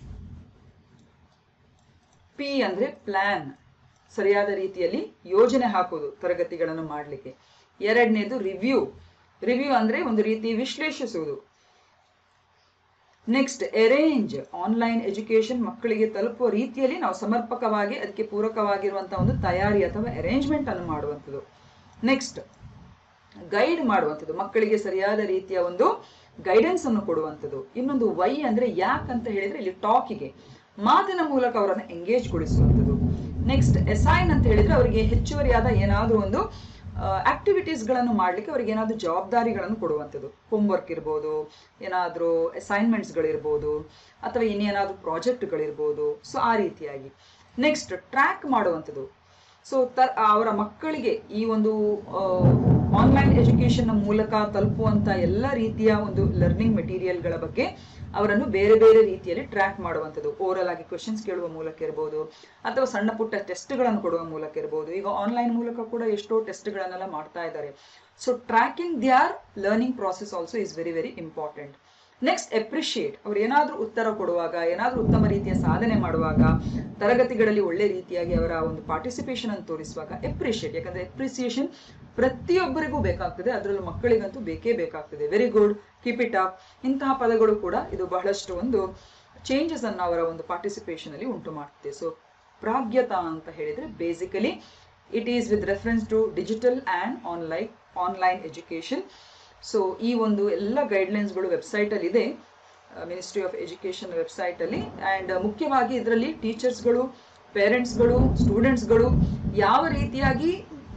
ಪಿ ಅಂದ್ರೆ ಪ್ಲಾನ್ ಸರಿಯಾದ ರೀತಿಯಲ್ಲಿ ಯೋಜನೆ ಹಾಕೋದು ತರಗತಿಗಳನ್ನು ಮಾಡಲಿಕ್ಕೆ ಎರಡನೇದು ರಿವ್ಯೂ ರಿವ್ಯೂ ಅಂದ್ರೆ ಒಂದು ರೀತಿ ವಿಶ್ಲೇಷಿಸುವುದು ನೆಕ್ಸ್ಟ್ ಅರೇಂಜ್ ಆನ್ಲೈನ್ ಎಜುಕೇಶನ್ ಮಕ್ಕಳಿಗೆ ತಲುಪುವ ರೀತಿಯಲ್ಲಿ ನಾವು ಸಮರ್ಪಕವಾಗಿ ಅದಕ್ಕೆ ಪೂರಕವಾಗಿರುವಂತಹ ಒಂದು ತಯಾರಿ ಅಥವಾ ಅರೇಂಜ್ಮೆಂಟ್ ಅನ್ನು ಮಾಡುವಂಥದ್ದು ನೆಕ್ಸ್ಟ್ ಗೈಡ್ ಮಾಡುವಂಥದ್ದು ಮಕ್ಕಳಿಗೆ ಸರಿಯಾದ ರೀತಿಯ ಒಂದು ಗೈಡೆನ್ಸ್ ಅನ್ನು ಕೊಡುವಂಥದ್ದು ಇನ್ನೊಂದು ವೈ ಅಂದ್ರೆ ಯಾಕ್ ಅಂತ ಹೇಳಿದ್ರೆ ಇಲ್ಲಿ ಟಾಕಿಗೆ ಮಾತಿನ ಮೂಲಕ ಅವರನ್ನು ಎಂಗೇಜ್ ಗೊಳಿಸುವಂಥದ್ದು ನೆಕ್ಸ್ಟ್ ಎಸೈನ್ ಅಂತ ಹೇಳಿದ್ರೆ ಅವರಿಗೆ ಹೆಚ್ಚುವರಿಯಾದ ಏನಾದರೂ ಒಂದು ಆಕ್ಟಿವಿಟೀಸ್ ಗಳನ್ನು ಮಾಡ್ಲಿಕ್ಕೆ ಅವರಿಗೆ ಏನಾದರೂ ಜವಾಬ್ದಾರಿಗಳನ್ನು ಕೊಡುವಂಥದ್ದು ಹೋಮ್ವರ್ಕ್ ಇರ್ಬೋದು ಏನಾದರೂ ಅಸೈನ್ಮೆಂಟ್ಸ್ ಗಳಿರ್ಬೋದು ಅಥವಾ ಇನ್ನೇನಾದ್ರೂ ಪ್ರಾಜೆಕ್ಟ್ಗಳಿರ್ಬೋದು ಸೊ ಆ ರೀತಿಯಾಗಿ ನೆಕ್ಸ್ಟ್ ಟ್ರ್ಯಾಕ್ ಮಾಡುವಂಥದ್ದು ಸೊ ತ ಅವರ ಮಕ್ಕಳಿಗೆ ಈ ಒಂದು ಆನ್ಲೈನ್ ಎಜುಕೇಶನ್ ಮೂಲಕ ತಲುಪುವಂತ ಎಲ್ಲ ರೀತಿಯ ಒಂದು ಲರ್ನಿಂಗ್ ಮೆಟೀರಿಯಲ್ಗಳ ಬಗ್ಗೆ ಅವರನ್ನು ಬೇರೆ ಬೇರೆ ರೀತಿಯಲ್ಲಿ ಟ್ರ್ಯಾಕ್ ಮಾಡುವಂಥದ್ದು ಓರಲ್ ಆಗಿ ಕ್ವಶನ್ಸ್ ಕೇಳುವ ಮೂಲಕ ಇರ್ಬೋದು ಅಥವಾ ಸಣ್ಣ ಪುಟ್ಟ ಟೆಸ್ಟ್ಗಳನ್ನು ಕೊಡುವ ಮೂಲಕ ಇರ್ಬೋದು ಈಗ ಆನ್ಲೈನ್ ಮೂಲಕ ಕೂಡ ಎಷ್ಟೋ ಟೆಸ್ಟ್ಗಳನ್ನೆಲ್ಲ ಮಾಡ್ತಾ ಇದ್ದಾರೆ so tracking their learning process also is very very important next appreciate ಅವ್ರು ಏನಾದ್ರೂ ಉತ್ತರ ಕೊಡುವಾಗ ಏನಾದ್ರೂ ಉತ್ತಮ ರೀತಿಯ ಸಾಧನೆ ಮಾಡುವಾಗ ತರಗತಿಗಳಲ್ಲಿ ಒಳ್ಳೆ ರೀತಿಯಾಗಿ ಅವರ ಒಂದು ಪಾರ್ಟಿಸಿಪೇಷನ್ ಅನ್ನು ತೋರಿಸುವಾಗ ಎಪ್ರಿಷಿಯೇಟ್ ಯಾಕಂದ್ರೆ ಎಪ್ರಿಸಿಯೇಷನ್ ಪ್ರತಿಯೊಬ್ಬರಿಗೂ ಬೇಕಾಗ್ತದೆ ಅದರಲ್ಲೂ ಮಕ್ಕಳಿಗಂತೂ ಬೇಕೇ ಬೇಕಾಗ್ತದೆ very good keep it up ಇಂತಹ ಪದಗಳು ಕೂಡ ಇದು ಬಹಳಷ್ಟು ಒಂದು ಚೇಂಜಸ್ ಅನ್ನು ಅವರ ಒಂದು ಪಾರ್ಟಿಸಿಪೇಷನ್ ಅಲ್ಲಿ ಉಂಟು ಮಾಡುತ್ತೆ ಸೊ ಪ್ರಾಗ್ಯತಾ ಅಂತ ಹೇಳಿದ್ರೆ basically it is with reference to digital and online online education so ಈ ಒಂದು ಎಲ್ಲ ಗೈಡ್ಲೈನ್ಸ್ಗಳು ವೆಬ್ಸೈಟಲ್ಲಿ ಇದೆ ಮಿನಿಸ್ಟ್ರಿ ಆಫ್ ಎಜುಕೇಶನ್ ವೆಬ್ಸೈಟಲ್ಲಿ ಆ್ಯಂಡ್ ಮುಖ್ಯವಾಗಿ ಇದರಲ್ಲಿ ಟೀಚರ್ಸ್ಗಳು ಪೇರೆಂಟ್ಸ್ಗಳು ಸ್ಟೂಡೆಂಟ್ಸ್ಗಳು ಯಾವ ರೀತಿಯಾಗಿ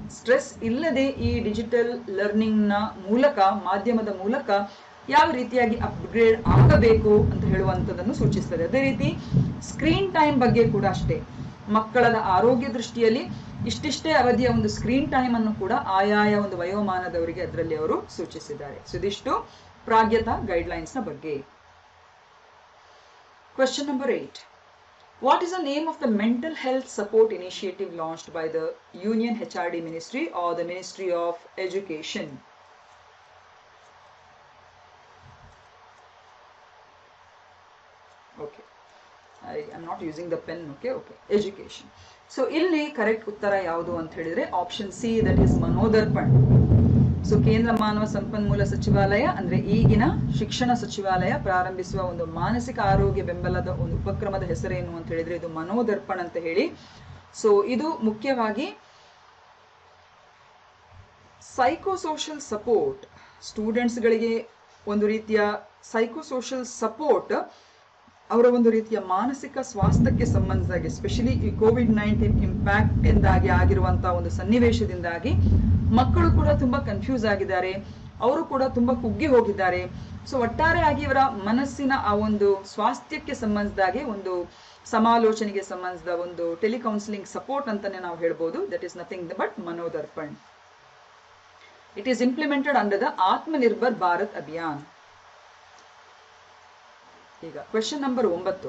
ಸ್ಟ್ರೆಸ್ ಇಲ್ಲದೆ ಈ ಡಿಜಿಟಲ್ ಲರ್ನಿಂಗ್ನ ಮೂಲಕ ಮಾಧ್ಯಮದ ಮೂಲಕ ಯಾವ ರೀತಿಯಾಗಿ ಅಪ್ಗ್ರೇಡ್ ಆಗಬೇಕು ಅಂತ ಹೇಳುವಂಥದ್ದನ್ನು ಸೂಚಿಸ್ತದೆ ಅದೇ ರೀತಿ ಸ್ಕ್ರೀನ್ ಟೈಮ್ ಬಗ್ಗೆ ಕೂಡ ಅಷ್ಟೇ ಮಕ್ಕಳದ ಆರೋಗ್ಯ ದೃಷ್ಟಿಯಲ್ಲಿ ಇಷ್ಟಿಷ್ಟೇ ಅವಧಿಯ ಒಂದು ಸ್ಕ್ರೀನ್ ಟೈಮ್ ಅನ್ನು ಕೂಡ ಆಯಾಯ ಒಂದು ವಯೋಮಾನದವರಿಗೆ ಅದರಲ್ಲಿ ಅವರು ಸೂಚಿಸಿದ್ದಾರೆ ಸೊ ಇದಿಷ್ಟು ಪ್ರಾಗ್ಯತಾ ಗೈಡ್ಲೈನ್ಸ್ ನ ಬಗ್ಗೆ question number eight What is the name of the mental health support initiative launched by the Union HRD Ministry or the Ministry of Education? Okay. I am not using the pen, okay, okay. Education. So ಇಲ್ಲಿ ಕರೆಕ್ಟ್ ಉತ್ತರ ಯಾವುದು ಅಂತ ಹೇಳಿದ್ರೆ option C that is Manodarpan so ಕೇಂದ್ರ ಮಾನವ ಸಂಪನ್ಮೂಲ ಸಚಿವಾಲಯ ಅಂದ್ರೆ ಈಗಿನ ಶಿಕ್ಷಣ ಸಚಿವಾಲಯ ಪ್ರಾರಂಭಿಸುವ ಒಂದು ಮಾನಸಿಕ ಆರೋಗ್ಯ ಬೆಂಬಲದ ಒಂದು ಉಪಕ್ರಮದ ಹೆಸರೇನು ಅಂತ ಹೇಳಿದ್ರೆ ಇದು ಮನೋದರ್ಪಣ್ ಅಂತ ಹೇಳಿ ಸೊ ಇದು ಮುಖ್ಯವಾಗಿ ಸೈಕೋಸೋಷಿಯಲ್ ಸಪೋರ್ಟ್ ಸ್ಟೂಡೆಂಟ್ಸ್ಗಳಿಗೆ ಒಂದು ರೀತಿಯ ಸೈಕೋಸೋಷಿಯಲ್ ಸಪೋರ್ಟ್ ಅವರ ಒಂದು ರೀತಿಯ ಮಾನಸಿಕ ಸ್ವಾಸ್ಥ್ಯಕ್ಕೆ ಸಂಬಂಧಿಸಿದಾಗಿ ಎಸ್ಪೆಷಲಿ ಈ ಕೋವಿಡ್ ನೈನ್ಟೀನ್ ಇಂಪ್ಯಾಕ್ಟ್ ಇಂದಾಗಿ ಆಗಿರುವಂತಹ ಒಂದು ಸನ್ನಿವೇಶದಿಂದಾಗಿ ಮಕ್ಕಳು ಕೂಡ ತುಂಬಾ ಕನ್ಫ್ಯೂಸ್ ಆಗಿದ್ದಾರೆ ಅವರು ಕೂಡ ತುಂಬಾ ಕುಗ್ಗಿ ಹೋಗಿದ್ದಾರೆ ಸೊ ಒಟ್ಟಾರೆಯಾಗಿ ಇವರ ಮನಸ್ಸಿನ ಆ ಒಂದು ಸ್ವಾಸ್ಥ್ಯಕ್ಕೆ ಸಂಬಂಧಿಸಿದಾಗೆ ಒಂದು ಸಮಾಲೋಚನೆಗೆ ಸಂಬಂಧಿಸಿದ ಒಂದು ಟೆಲಿಕೌನ್ಸಿಲಿಂಗ್ ಸಪೋರ್ಟ್ ಅಂತಾನೆ ನಾವು ಹೇಳ್ಬೋದು that is nothing but Manodarpan it is implemented under the Atmanirbhar Bharat Abhiyan ಈಗ ಕ್ವೆಶನ್ ನಂಬರ್ ಒಂಬತ್ತು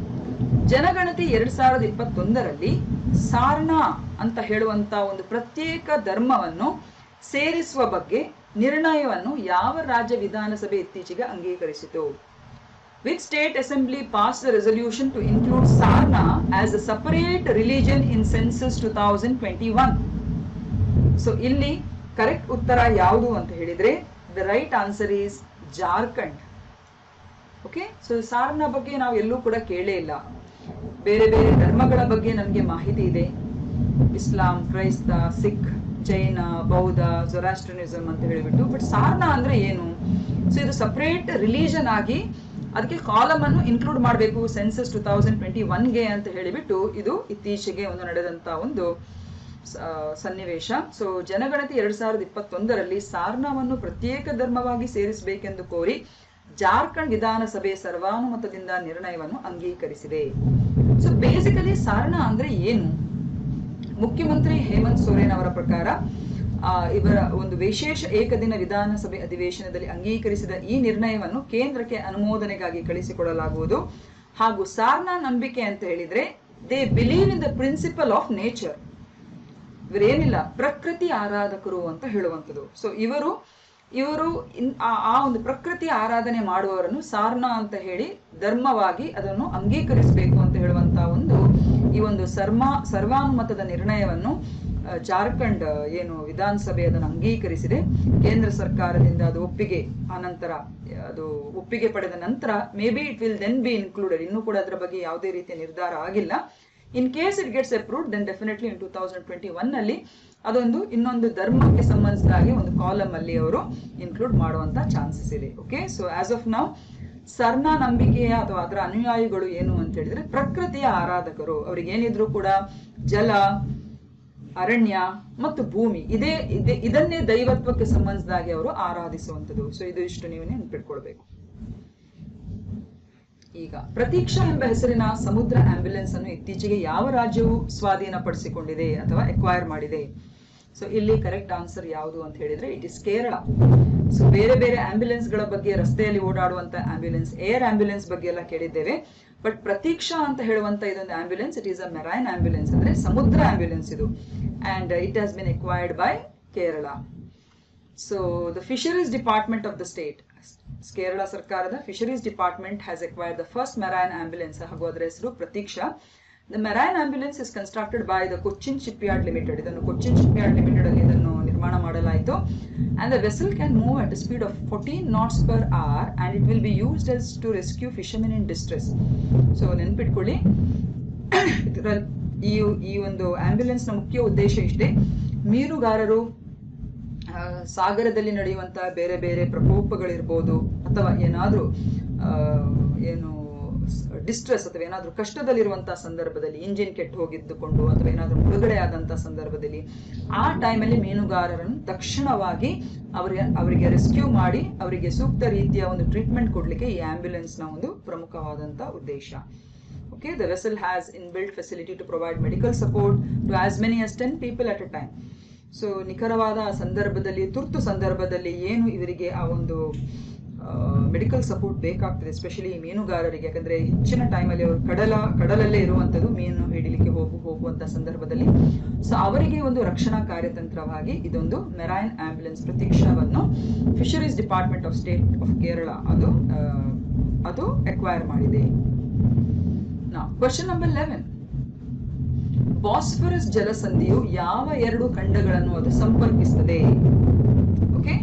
ಜನಗಣತಿ ಎರಡ್ ಸಾವಿರದ ಇಪ್ಪತ್ತೊಂದರಲ್ಲಿ ಸಾರ್ನಾ ಅಂತ ಹೇಳುವಂತ ಒಂದು ಪ್ರತ್ಯೇಕ ಧರ್ಮವನ್ನು ಸೇರಿಸುವ ಬಗ್ಗೆ ನಿರ್ಣಯವನ್ನು ಯಾವ ರಾಜ್ಯ ವಿಧಾನಸಭೆ ಇತ್ತೀಚೆಗೆ ಅಂಗೀಕರಿಸಿತು with state assembly pass the resolution to include Sarna as a separate religion in census two thousand twenty one so ಇಲ್ಲಿ ಕರೆಕ್ಟ್ ಉತ್ತರ ಯಾವುದು ಅಂತ ಹೇಳಿದ್ರೆ the right answer is Jharkhand okay so Sarna ಬಗ್ಗೆ ನಾವು ಎಲ್ಲೂ ಕೂಡ ಕೇಳೇ ಇಲ್ಲ ಬೇರೆ ಬೇರೆ ಧರ್ಮಗಳ ಬಗ್ಗೆ ನಮಗೆ ಮಾಹಿತಿ ಇದೆ ಇಸ್ಲಾಂ ಕ್ರೈಸ್ತ ಸಿಖ್ ಜೈನ ಬೌದ್ಧ ಜೊರಾಸ್ಟ್ರನಿಸಮ್ ಅಂತ ಹೇಳಿಬಿಟ್ಟು ಬಟ್ ಸಾರ್ನ ಅಂದ್ರೆ ಏನು ಸೊ ಇದು ಸಪರೇಟ್ ರಿಲಿಜನ್ ಆಗಿ ಅದಕ್ಕೆ ಕಾಲಮ್ ಅನ್ನು ಇನ್ಕ್ಲೂಡ್ ಮಾಡಬೇಕು ಸೆನ್ಸಸ್ ಟೂ ತೌಸಂಡ್ ಟ್ವೆಂಟಿ ಒನ್ಗೆ ಅಂತ ಹೇಳಿಬಿಟ್ಟು ಇದು ಇತ್ತೀಚೆಗೆ ಒಂದು ನಡೆದಂತ ಒಂದು ಸನ್ನಿವೇಶ ಸೊ ಜನಗಣತಿ ಎರಡ್ ಸಾವಿರದ ಇಪ್ಪತ್ತೊಂದರಲ್ಲಿ ಸಾರ್ನಾವನ್ನು ಪ್ರತ್ಯೇಕ ಧರ್ಮವಾಗಿ ಸೇರಿಸಬೇಕೆಂದು ಕೋರಿ ಜಾರ್ಖಂಡ್ ವಿಧಾನಸಭೆ ಸರ್ವಾನುಮತದಿಂದ ನಿರ್ಣಯವನ್ನು ಅಂಗೀಕರಿಸಿದೆ ಸೊ ಬೇಸಿಕಲಿ ಸಾರಣ ಅಂದ್ರೆ ಏನು ಮುಖ್ಯಮಂತ್ರಿ ಹೇಮಂತ್ ಸೊರೇನ್ ಅವರ ಪ್ರಕಾರ ಇವರ ಒಂದು ವಿಶೇಷ ಏಕದಿನ ವಿಧಾನಸಭೆ ಅಧಿವೇಶನದಲ್ಲಿ ಅಂಗೀಕರಿಸಿದ ಈ ನಿರ್ಣಯವನ್ನು ಕೇಂದ್ರಕ್ಕೆ ಅನುಮೋದನೆಗಾಗಿ ಕಳಿಸಿಕೊಡಲಾಗುವುದು ಹಾಗೂ ಸಾರ್ನಾ ನಂಬಿಕೆ ಅಂತ ಹೇಳಿದ್ರೆ they believe in the principle of nature ಇವರೇನಿಲ್ಲ ಪ್ರಕೃತಿ ಆರಾಧಕರು ಅಂತ ಹೇಳುವಂಥದ್ದು ಸೊ ಇವರು ಇವರು ಆ ಒಂದು ಪ್ರಕೃತಿ ಆರಾಧನೆ ಮಾಡುವವರನ್ನು ಸಾರ್ನ ಅಂತ ಹೇಳಿ ಧರ್ಮವಾಗಿ ಅದನ್ನು ಅಂಗೀಕರಿಸಬೇಕು ಅಂತ ಹೇಳುವಂತ ಒಂದು ಈ ಒಂದು ಸರ್ಮಾ ಸರ್ವಾನುಮತದ ನಿರ್ಣಯವನ್ನು ಜಾರ್ಖಂಡ್ ಏನು ವಿಧಾನಸಭೆ ಅದನ್ನು ಅಂಗೀಕರಿಸಿದೆ ಕೇಂದ್ರ ಸರ್ಕಾರದಿಂದ ಅದು ಒಪ್ಪಿಗೆ ಆನಂತರ ಅದು ಒಪ್ಪಿಗೆ ಪಡೆದ ನಂತರ may be it will then be included ಇನ್ನೂ ಕೂಡ ಅದರ ಬಗ್ಗೆ ಯಾವುದೇ ರೀತಿಯ ನಿರ್ಧಾರ ಆಗಿಲ್ಲ in case it gets approved then definitely in two thousand twenty one ನಲ್ಲಿ ಅದೊಂದು ಇನ್ನೊಂದು ಧರ್ಮಕ್ಕೆ ಸಂಬಂಧಿಸಿದ ಹಾಗೆ ಒಂದು ಕಾಲಮ್ ಅಲ್ಲಿ ಅವರು ಇನ್ಕ್ಲೂಡ್ ಮಾಡುವಂತ ಚಾನ್ಸಸ್ ಇದೆ okay so as of now Sarna ನಂಬಿಕೆಯ ಅಥವಾ ಅದರ ಅನುಯಾಯಿಗಳು ಏನು ಅಂತ ಹೇಳಿದ್ರೆ ಪ್ರಕೃತಿಯ ಆರಾಧಕರು ಅವ್ರಿಗೆ ಏನಿದ್ರು ಕೂಡ ಜಲ ಅರಣ್ಯ ಮತ್ತು ಭೂಮಿ ಇದೇ ಇದೇ ಇದನ್ನೇ ದೈವತ್ವಕ್ಕೆ ಸಂಬಂಧಿಸಿದಾಗೆ ಅವರು ಆರಾಧಿಸುವಂಥದ್ದು ಸೊ ಇದು ಇಷ್ಟು ನೀವು ನೆನ್ಪಿಟ್ಕೊಳ್ಬೇಕು ಈಗ ಪ್ರತೀಕ್ಷಾ ಎಂಬ ಹೆಸರಿನ ಸಮುದ್ರ ಆಂಬ್ಯುಲೆನ್ಸ್ ಅನ್ನು ಇತ್ತೀಚೆಗೆ ಯಾವ ರಾಜ್ಯವು ಸ್ವಾಧೀನಪಡಿಸಿಕೊಂಡಿದೆ ಅಥವಾ ಎಕ್ವೈರ್ ಮಾಡಿದೆ ಸೊ ಇಲ್ಲಿ ಕರೆಕ್ಟ್ ಆನ್ಸರ್ ಯಾವುದು ಅಂತ ಹೇಳಿದ್ರೆ ಇಟ್ ಇಸ್ ಕೇರಳ ಸೊ ಬೇರೆ ಬೇರೆ ಆಂಬ್ಯುಲೆನ್ಸ್ ಗಳ ಬಗ್ಗೆ ರಸ್ತೆಯಲ್ಲಿ ಓಡಾಡುವಂತ ಆಂಬ್ಯುಲೆನ್ಸ್ ಏರ್ ಆಂಬ್ಯುಲೆನ್ಸ್ ಬಗ್ಗೆ ಎಲ್ಲ ಕೇಳಿದ್ದೇವೆ ಬಟ್ ಪ್ರತೀಕ್ಷಾ ಅಂತ ಹೇಳುವಂತ ಇದೊಂದು ambulance it is a marine ambulance ಅಂದ್ರೆ ಸಮುದ್ರ ಆಂಬ್ಯುಲೆನ್ಸ್ ಇದು and it has been acquired by Kerala so the fisheries department of the state Kerala ಸರ್ಕಾರದ fisheries department has acquired the first marine ambulance ಹಾಗೂ ಅದರ ಹೆಸರು Pratiksha the marine ambulance is constructed by the Cochin ship yard limited ಇದನ್ನು ಕೊಚ್ಚಿನ್ ಶಿಪ್ ಯಾರ್ಡ್ ಲಿಮಿಟೆಡ್ ಅಲ್ಲಿ ಇದನ್ನು ನಿರ್ಮಾಣ ಮಾಡಲಾಯಿತು and the vessel can move at speed of fourteen knots per hour and it will be used as to rescue fishermen in distress so ನೆನ್ಪಿಟ್ಕೊಳ್ಳಿ ಈ ಈ ಒಂದು ಆಂಬ್ಯುಲೆನ್ಸ್ ನ ಮುಖ್ಯ ಉದ್ದೇಶ ಇಷ್ಟೇ ಮೀನುಗಾರರು ಸಾಗರದಲ್ಲಿ ನಡೆಯುವಂತಹ ಬೇರೆ ಬೇರೆ ಪ್ರಕೋಪಗಳಿರ್ಬೋದು ಅಥವಾ ಏನಾದರೂ ಏನು ಡಿಸ್ಟ್ರೆಸ್ ಅಥವಾ ಏನಾದರೂ ಕಷ್ಟದಲ್ಲಿರುವಂತಹ ಸಂದರ್ಭದಲ್ಲಿ ಇಂಜಿನ್ ಕೆಟ್ಟು ಹೋಗಿದ್ದುಕೊಂಡು ಅಥವಾ ಏನಾದರೂ ಮುಳುಗಡೆ ಆದಂತಹ ಸಂದರ್ಭದಲ್ಲಿ ಆ ಟೈಮಲ್ಲಿ ಮೀನುಗಾರರನ್ನು ತಕ್ಷಣವಾಗಿ ಅವರಿಗೆ ಅವರಿಗೆ ರೆಸ್ಕ್ಯೂ ಮಾಡಿ ಅವರಿಗೆ ಸೂಕ್ತ ರೀತಿಯ ಒಂದು ಟ್ರೀಟ್ಮೆಂಟ್ ಕೊಡಲಿಕ್ಕೆ ಈ ಆಂಬ್ಯುಲೆನ್ಸ್ನ ಒಂದು ಪ್ರಮುಖವಾದಂಥ ಉದ್ದೇಶ okay the vessel has in built facility to provide medical support to as many as ten people at a time so ನಿಖರವಾದ ಸಂದರ್ಭದಲ್ಲಿ ತುರ್ತು ಸಂದರ್ಭದಲ್ಲಿ ಏನು ಇವರಿಗೆ ಆ ಒಂದು ಮೆಡಿಕಲ್ ಸಪೋರ್ಟ್ ಬೇಕಾಗ್ತದೆ ಎಸ್ಪೆಷಲಿ ಮೀನುಗಾರರಿಗೆ ಯಾಕಂದ್ರೆ ಹೆಚ್ಚಿನ ಟೈಮಲ್ಲಿ ಅವರು ಕಡಲ ಕಡಲಲ್ಲೇ ಇರುವಂಥದ್ದು ಮೀನು ಹಿಡಿಲಿಕ್ಕೆ ಹೋಗು ಹೋಗುವಂಥ ಸಂದರ್ಭದಲ್ಲಿ ಸೊ ಅವರಿಗೆ ಒಂದು ರಕ್ಷಣಾ ಕಾರ್ಯತಂತ್ರವಾಗಿ ಇದೊಂದು ಮೆರೈನ್ ಆಂಬ್ಯುಲೆನ್ಸ್ ಪ್ರತೀಕ್ಷಾವನ್ನು fisheries department of state of Kerala ಅದು ಆ, ಅದು ಎಕ್ವೈರ್ ಮಾಡಿದೆ ಕ್ವಶನ್ ನಂಬರ್ ಲೆವೆನ್ ಬಾಸ್ಫರಸ್ ಜಲಸಂಧಿಯು ಯಾವ ಎರಡು ಖಂಡಗಳನ್ನು ಅದು ಸಂಪರ್ಕಿಸುತ್ತದೆ ಓಕೆ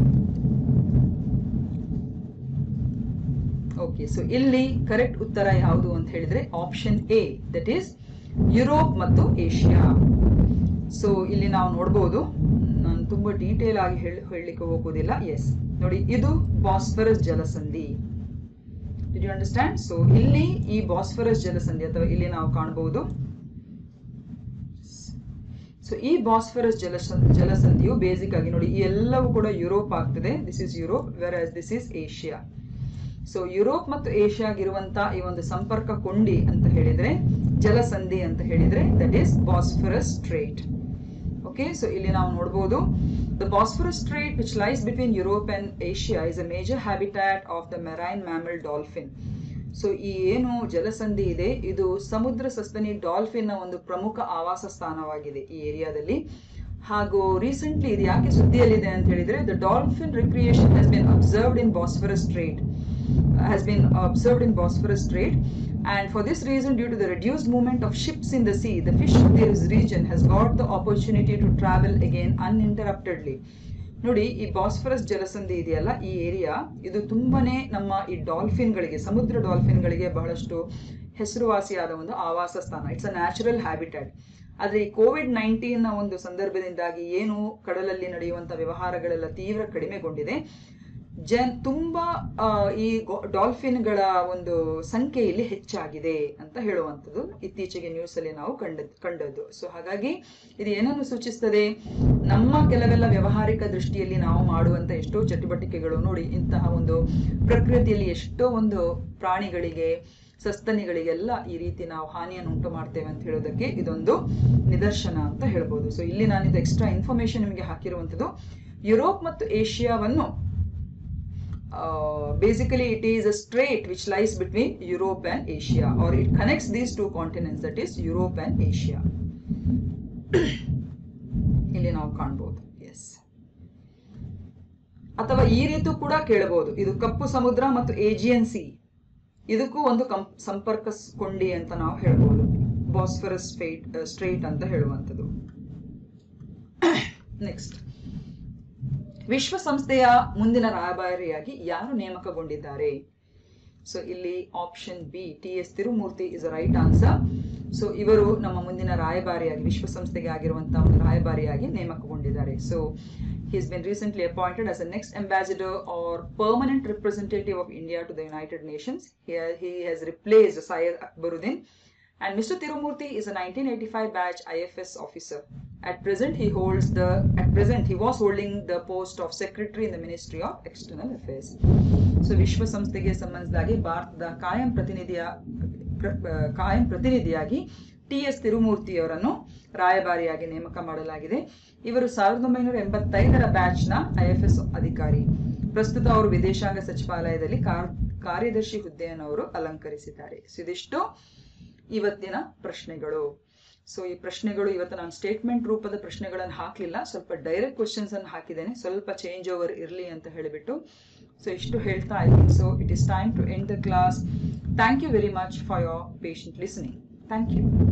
ಓಕೆ ಸೊ ಇಲ್ಲಿ ಕರೆಕ್ಟ್ ಉತ್ತರ ಯಾವುದು ಅಂತ ಹೇಳಿದ್ರೆ option A that is Europe ಮತ್ತು ಏಷ್ಯಾ ಸೊ ಇಲ್ಲಿ ನಾವು ನೋಡ್ಬೋದು ನಾನು ತುಂಬಾ ಡೀಟೇಲ್ ಆಗಿ ಹೇಳ ಹೇಳಲಿಕ್ಕೆ ಹೋಗೋದಿಲ್ಲ ಎಸ್ ನೋಡಿ ಇದು ಬಾಸ್ಫರಸ್ ಜಲಸಂಧಿ ಡಿಡ್ ಯು ಅಂಡರ್ಸ್ಟ್ಯಾಂಡ್ ಸೊ ಇಲ್ಲಿ ಈ ಬಾಸ್ಫರಸ್ ಜಲಸಂಧಿ ಅಥವಾ ಇಲ್ಲಿ ನಾವು ಕಾಣಬಹುದು ಸೊ ಈ ಬಾಸ್ಫರಸ್ ಜಲಸ ಜಲಸಂಧಿಯು ಬೇಸಿಕ್ ಆಗಿ ನೋಡಿ ಈ ಎಲ್ಲವೂ ಕೂಡ ಯುರೋಪ್ ಆಗ್ತದೆ this is Europe whereas this is Asia so Europe ಮತ್ತು ಏಷ್ಯಾಗಿರುವಂತ ಈ ಒಂದು ಸಂಪರ್ಕ ಕೊಂಡಿ ಅಂತ ಹೇಳಿದ್ರೆ ಜಲಸಂಧಿ ಅಂತ ಹೇಳಿದ್ರೆ that is Bosphorus strait okay so ಇಲ್ಲಿ ನಾವು ನೋಡಬಹುದು the Bosphorus strait which lies between Europe and Asia is a major habitat of the marine mammal dolphin so ಈ ಏನು ಜಲಸಂಧಿ ಇದೆ ಇದು ಸಮುದ್ರ ಸಸ್ತನಿ ಡಾಲ್ಫಿನ್ ನ ಒಂದು ಪ್ರಮುಖ ಆವಾಸ ಸ್ಥಾನವಾಗಿದೆ ಈ ಏರಿಯಾದಲ್ಲಿ ಹಾಗೂ ರೀಸೆಂಟ್ಲಿ ಇದು ಯಾಕೆ ಸುದ್ದಿಯಲ್ಲಿದೆ ಅಂತ ಹೇಳಿದ್ರೆ the dolphin recreation has been observed in Bosphorus strait has been observed in Bosphorus Strait. And for this reason, due to the reduced movement of ships in the sea, the fish of this region has got the opportunity to travel again uninterruptedly. ನೋಡಿ ಈ ಬಾಸ್ಫರಸ್ ಜಲಸಂಧಿ ಇದೆಯಲ್ಲ ಈ ಏರಿಯಾ ಇದು ತುಂಬಾನೇ ನಮ್ಮ ಈ ಡಾಲ್ಫಿನ್ಗಳಿಗೆ ಸಮುದ್ರ ಡಾಲ್ಫಿನ್ಗಳಿಗೆ ಬಹಳಷ್ಟು ಹೆಸರುವಾಸಿಯಾದ ಒಂದು ಆವಾಸ ಸ್ಥಾನ ಇಟ್ಸ್ ಅ ನ್ಯಾಚುರಲ್ ಹ್ಯಾಬಿಟ್ಯಾಟ್ ಆದ್ರೆ ಈ ಕೋವಿಡ್ ನೈನ್ಟೀನ್ ನ ಒಂದು ಸಂದರ್ಭದಿಂದಾಗಿ ಏನು ಕಡಲಲ್ಲಿ ನಡೆಯುವಂತ ವ್ಯವಹಾರಗಳೆಲ್ಲ ತೀವ್ರ ಕಡಿಮೆಗೊಂಡಿದೆ ಜನ್ ತುಂಬಾ ಆ, ಈ ಡಾಲ್ಫಿನ್ಗಳ ಒಂದು ಸಂಖ್ಯೆ ಇಲ್ಲಿ ಹೆಚ್ಚಾಗಿದೆ ಅಂತ ಹೇಳುವಂಥದ್ದು ಇತ್ತೀಚೆಗೆ ನ್ಯೂಸ್ ಅಲ್ಲಿ ನಾವು ಕಂಡ ಕಂಡದ್ದು ಸೊ ಹಾಗಾಗಿ ಇದು ಏನನ್ನು ಸೂಚಿಸ್ತದೆ ನಮ್ಮ ಕೆಲವೆಲ್ಲ ವ್ಯವಹಾರಿಕ ದೃಷ್ಟಿಯಲ್ಲಿ ನಾವು ಮಾಡುವಂತ ಎಷ್ಟೋ ಚಟುವಟಿಕೆಗಳು ನೋಡಿ ಇಂತಹ ಒಂದು ಪ್ರಕೃತಿಯಲ್ಲಿ ಎಷ್ಟೋ ಒಂದು ಪ್ರಾಣಿಗಳಿಗೆ ಸಸ್ತನಿಗಳಿಗೆಲ್ಲ ಈ ರೀತಿ ನಾವು ಹಾನಿಯನ್ನು ಉಂಟು ಮಾಡ್ತೇವೆ ಅಂತ ಹೇಳೋದಕ್ಕೆ ಇದೊಂದು ನಿದರ್ಶನ ಅಂತ ಹೇಳ್ಬೋದು ಸೊ ಇಲ್ಲಿ ನಾನು ಇದು ಎಕ್ಸ್ಟ್ರಾ ಇನ್ಫಾರ್ಮೇಶನ್ ನಿಮಗೆ ಹಾಕಿರುವಂಥದ್ದು ಯುರೋಪ್ ಮತ್ತು ಏಷ್ಯಾವನ್ನು uh, basically it is a strait which lies between Europe and Asia or it connects these two continents that is Europe and Asia. ಇಲ್ಲಿ ನಾವು ಕಾಣ್ಬೋದು ಎಸ್ ಅಥವಾ ಈ ರೀತಿ ಕೂಡ ಕೇಳಬಹುದು ಇದು ಕಪ್ಪು ಸಮುದ್ರ ಮತ್ತು ಏಜಿಯನ್ ಸಿ ಇದಕ್ಕೂ ಒಂದು ಕಂ ಸಂಪರ್ಕ ಸ್- ಕೊಂಡಿ ಅಂತ ನಾವು ಹೇಳ್ಬೋದು ಬಾಸ್ಫರಸ್ ಸ್ಟ್ರೇಟ್ ಸ್ಟ್ರೇಟ್ ಅಂತ ಹೇಳುವಂಥದ್ದು ನೆಕ್ಸ್ಟ್ ವಿಶ್ವಸಂಸ್ಥೆಯ ಮುಂದಿನ ರಾಯಭಾರಿಯಾಗಿ ಯಾರು ನೇಮಕಗೊಂಡಿದ್ದಾರೆ ಸೊ ಇಲ್ಲಿ option B T S Tirumurti is right answer so ಇವರು ನಮ್ಮ ಮುಂದಿನ ರಾಯಭಾರಿಯಾಗಿ ವಿಶ್ವಸಂಸ್ಥೆಗೆ ಆಗಿರುವಂತಹ ಒಂದು ರಾಯಭಾರಿಯಾಗಿ ನೇಮಕಗೊಂಡಿದ್ದಾರೆ so he has been recently appointed as the next ambassador or permanent representative of India to the United Nations. Here he has replaced Syed Akbaruddin. And Mr. Tirumurti is a 1985 batch IFS officer. At present, he holds the at present he was holding the post of secretary in the Ministry of External Affairs. So ವಿಶ್ವಸಂಸ್ಥೆಗೆ ಸಂಬಂಧಿಸಿದಾಗಿ ಭಾರತದ ಕಾಯಂ ಪ್ರತಿನಿಧಿಯ ಪ್ರ- ಆ, ಕಾಯಂ ಪ್ರತಿನಿಧಿಯಾಗಿ ಟಿ ಎಸ್ ತಿರುಮೂರ್ತಿ ಅವರನ್ನು ರಾಯಭಾರಿಯಾಗಿ ನೇಮಕ ಮಾಡಲಾಗಿದೆ ಇವರು ಸಾವಿರದ ಒಂಬೈನೂರ ಎಂಬತ್ತೈದರ ಬ್ಯಾಚ್ನ ಐಎಫ್ಎಸ್ ಅಧಿಕಾರಿ ಪ್ರಸ್ತುತ ಅವರು ವಿದೇಶಾಂಗ ಸಚಿವಾಲಯದಲ್ಲಿ ಕಾರ್- ಕಾರ್ಯದರ್ಶಿ ಹುದ್ದೆಯನ್ನು ಅವರು ಅಲಂಕರಿಸಿದ್ದಾರೆ ಸೊ ಇದಿಷ್ಟು ಇವತ್ತಿನ ಪ್ರಶ್ನೆಗಳು ಸೊ ಈ ಪ್ರಶ್ನೆಗಳು ಇವತ್ತು ನಾನು ಸ್ಟೇಟ್ಮೆಂಟ್ ರೂಪದ ಪ್ರಶ್ನೆಗಳನ್ನು ಹಾಕಲಿಲ್ಲ ಸ್ವಲ್ಪ ಡೈರೆಕ್ಟ್ ಕ್ವಶನ್ಸ್ ಅನ್ನು ಹಾಕಿದ್ದೇನೆ ಸ್ವಲ್ಪ ಚೇಂಜ್ ಓವರ್ ಇರಲಿ ಅಂತ ಹೇಳಿಬಿಟ್ಟು ಸೊ ಇಷ್ಟು ಹೇಳ್ತಾ ಇದ್ದೀನಿ so it is time to end the class thank you very much for your patient listening thank you